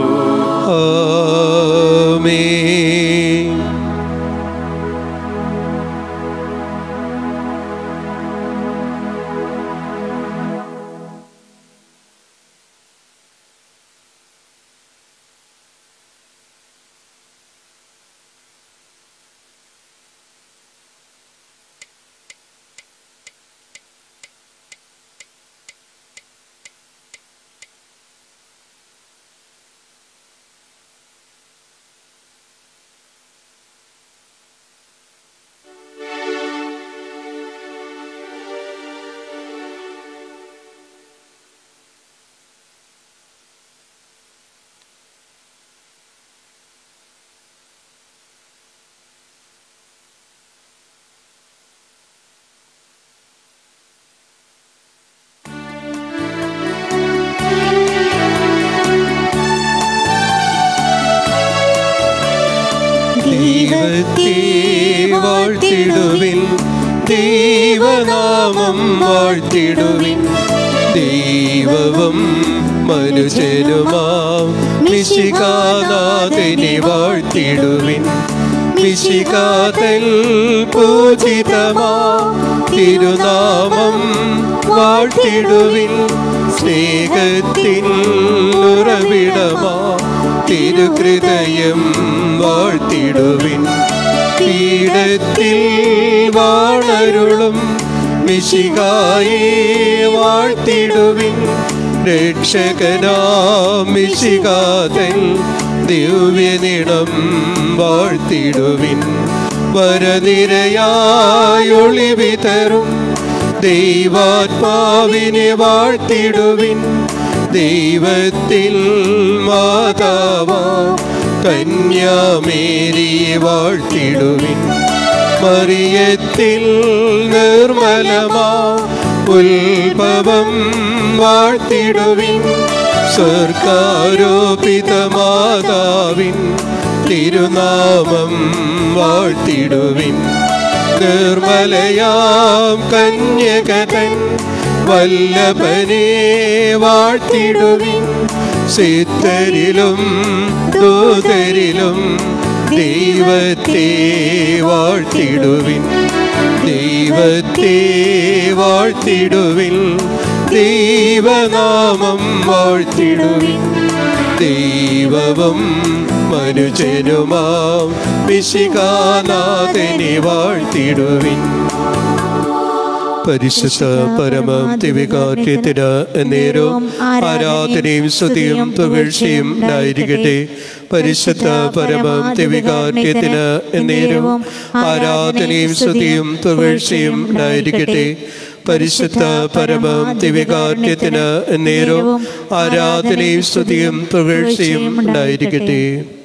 ആമേൻ ദൈവത്തെ വാഴ്ത്തിടുവിൻ ദൈവനാമം വാഴ്ത്തിടുവിൻ ദൈവവും മനുഷ്യനുമാം മിശികാനാഥനെ വാഴ്ത്തിടുവിൻ മിശികാതൽ പൂജിതമാ തിരുനാമം വാഴ്ത്തിടുവിൻ സ്നേഹത്തിൻ ഉറവിടമാ തിരുഹൃദയം വാഴ്ത്തിടുവിൻ പീഠത്തിൽ വാണരുളും മിശികായെ വാഴ്ത്തിടുവിൻ രക്ഷകനാം മിശികാതൻ ദിവ്യനിടം വാഴ്ത്തിടുവിൻ വരനിരയായൊളി വിതറും ദൈവാത്മാവിനെ വാഴ്ത്തിടുവിൻ ദൈവത്തിൽ മാതാവാ കന്യാമേരിയെ വാഴ്ത്തിടുവിൻ മറിയത്തിൽ നിർമ്മലമാ ഉത്ഭവം വാഴ്ത്തിടുവിൻ സ്വർഗാരോപിതമാതാവിൻ തിരുനാമം വാഴ്ത്തിടുവിൻ നിർമ്മലയാം കന്യകതൻ വല്ലഭനെ വാഴ്ത്തിടുവിൻ സിദ്ധരിലും ദൂതരിലും ദൈവത്തെ വാഴ്ത്തിടുവിൻ ദൈവത്തെ വാഴ്ത്തിടുവിൻ ദൈവനാമം വാഴ്ത്തിടുവിൻ ദൈവവും മനുജനുമാം വിശികാനാഥനെ വാഴ്ത്തിടുവിൻ പരിശുദ്ധ പരമം ദിവികാര്യത്തിന് നേരവും ആരാധനയും സ്തുതിയും പുകഴ്ചയും ഉണ്ടായിരിക്കട്ടെ പരിശുദ്ധ പരമം ദിവികാര്യത്തിന് നേരവും ആരാധനയും സ്തുതിയും പുകഴ്ചയും ഉണ്ടായിരിക്കട്ടെ പരിശുദ്ധ പരമം ദിവികാര്യത്തിന് നേരവും ആരാധനയും സ്തുതിയും പുകഴ്ചയും ഉണ്ടായിരിക്കട്ടെ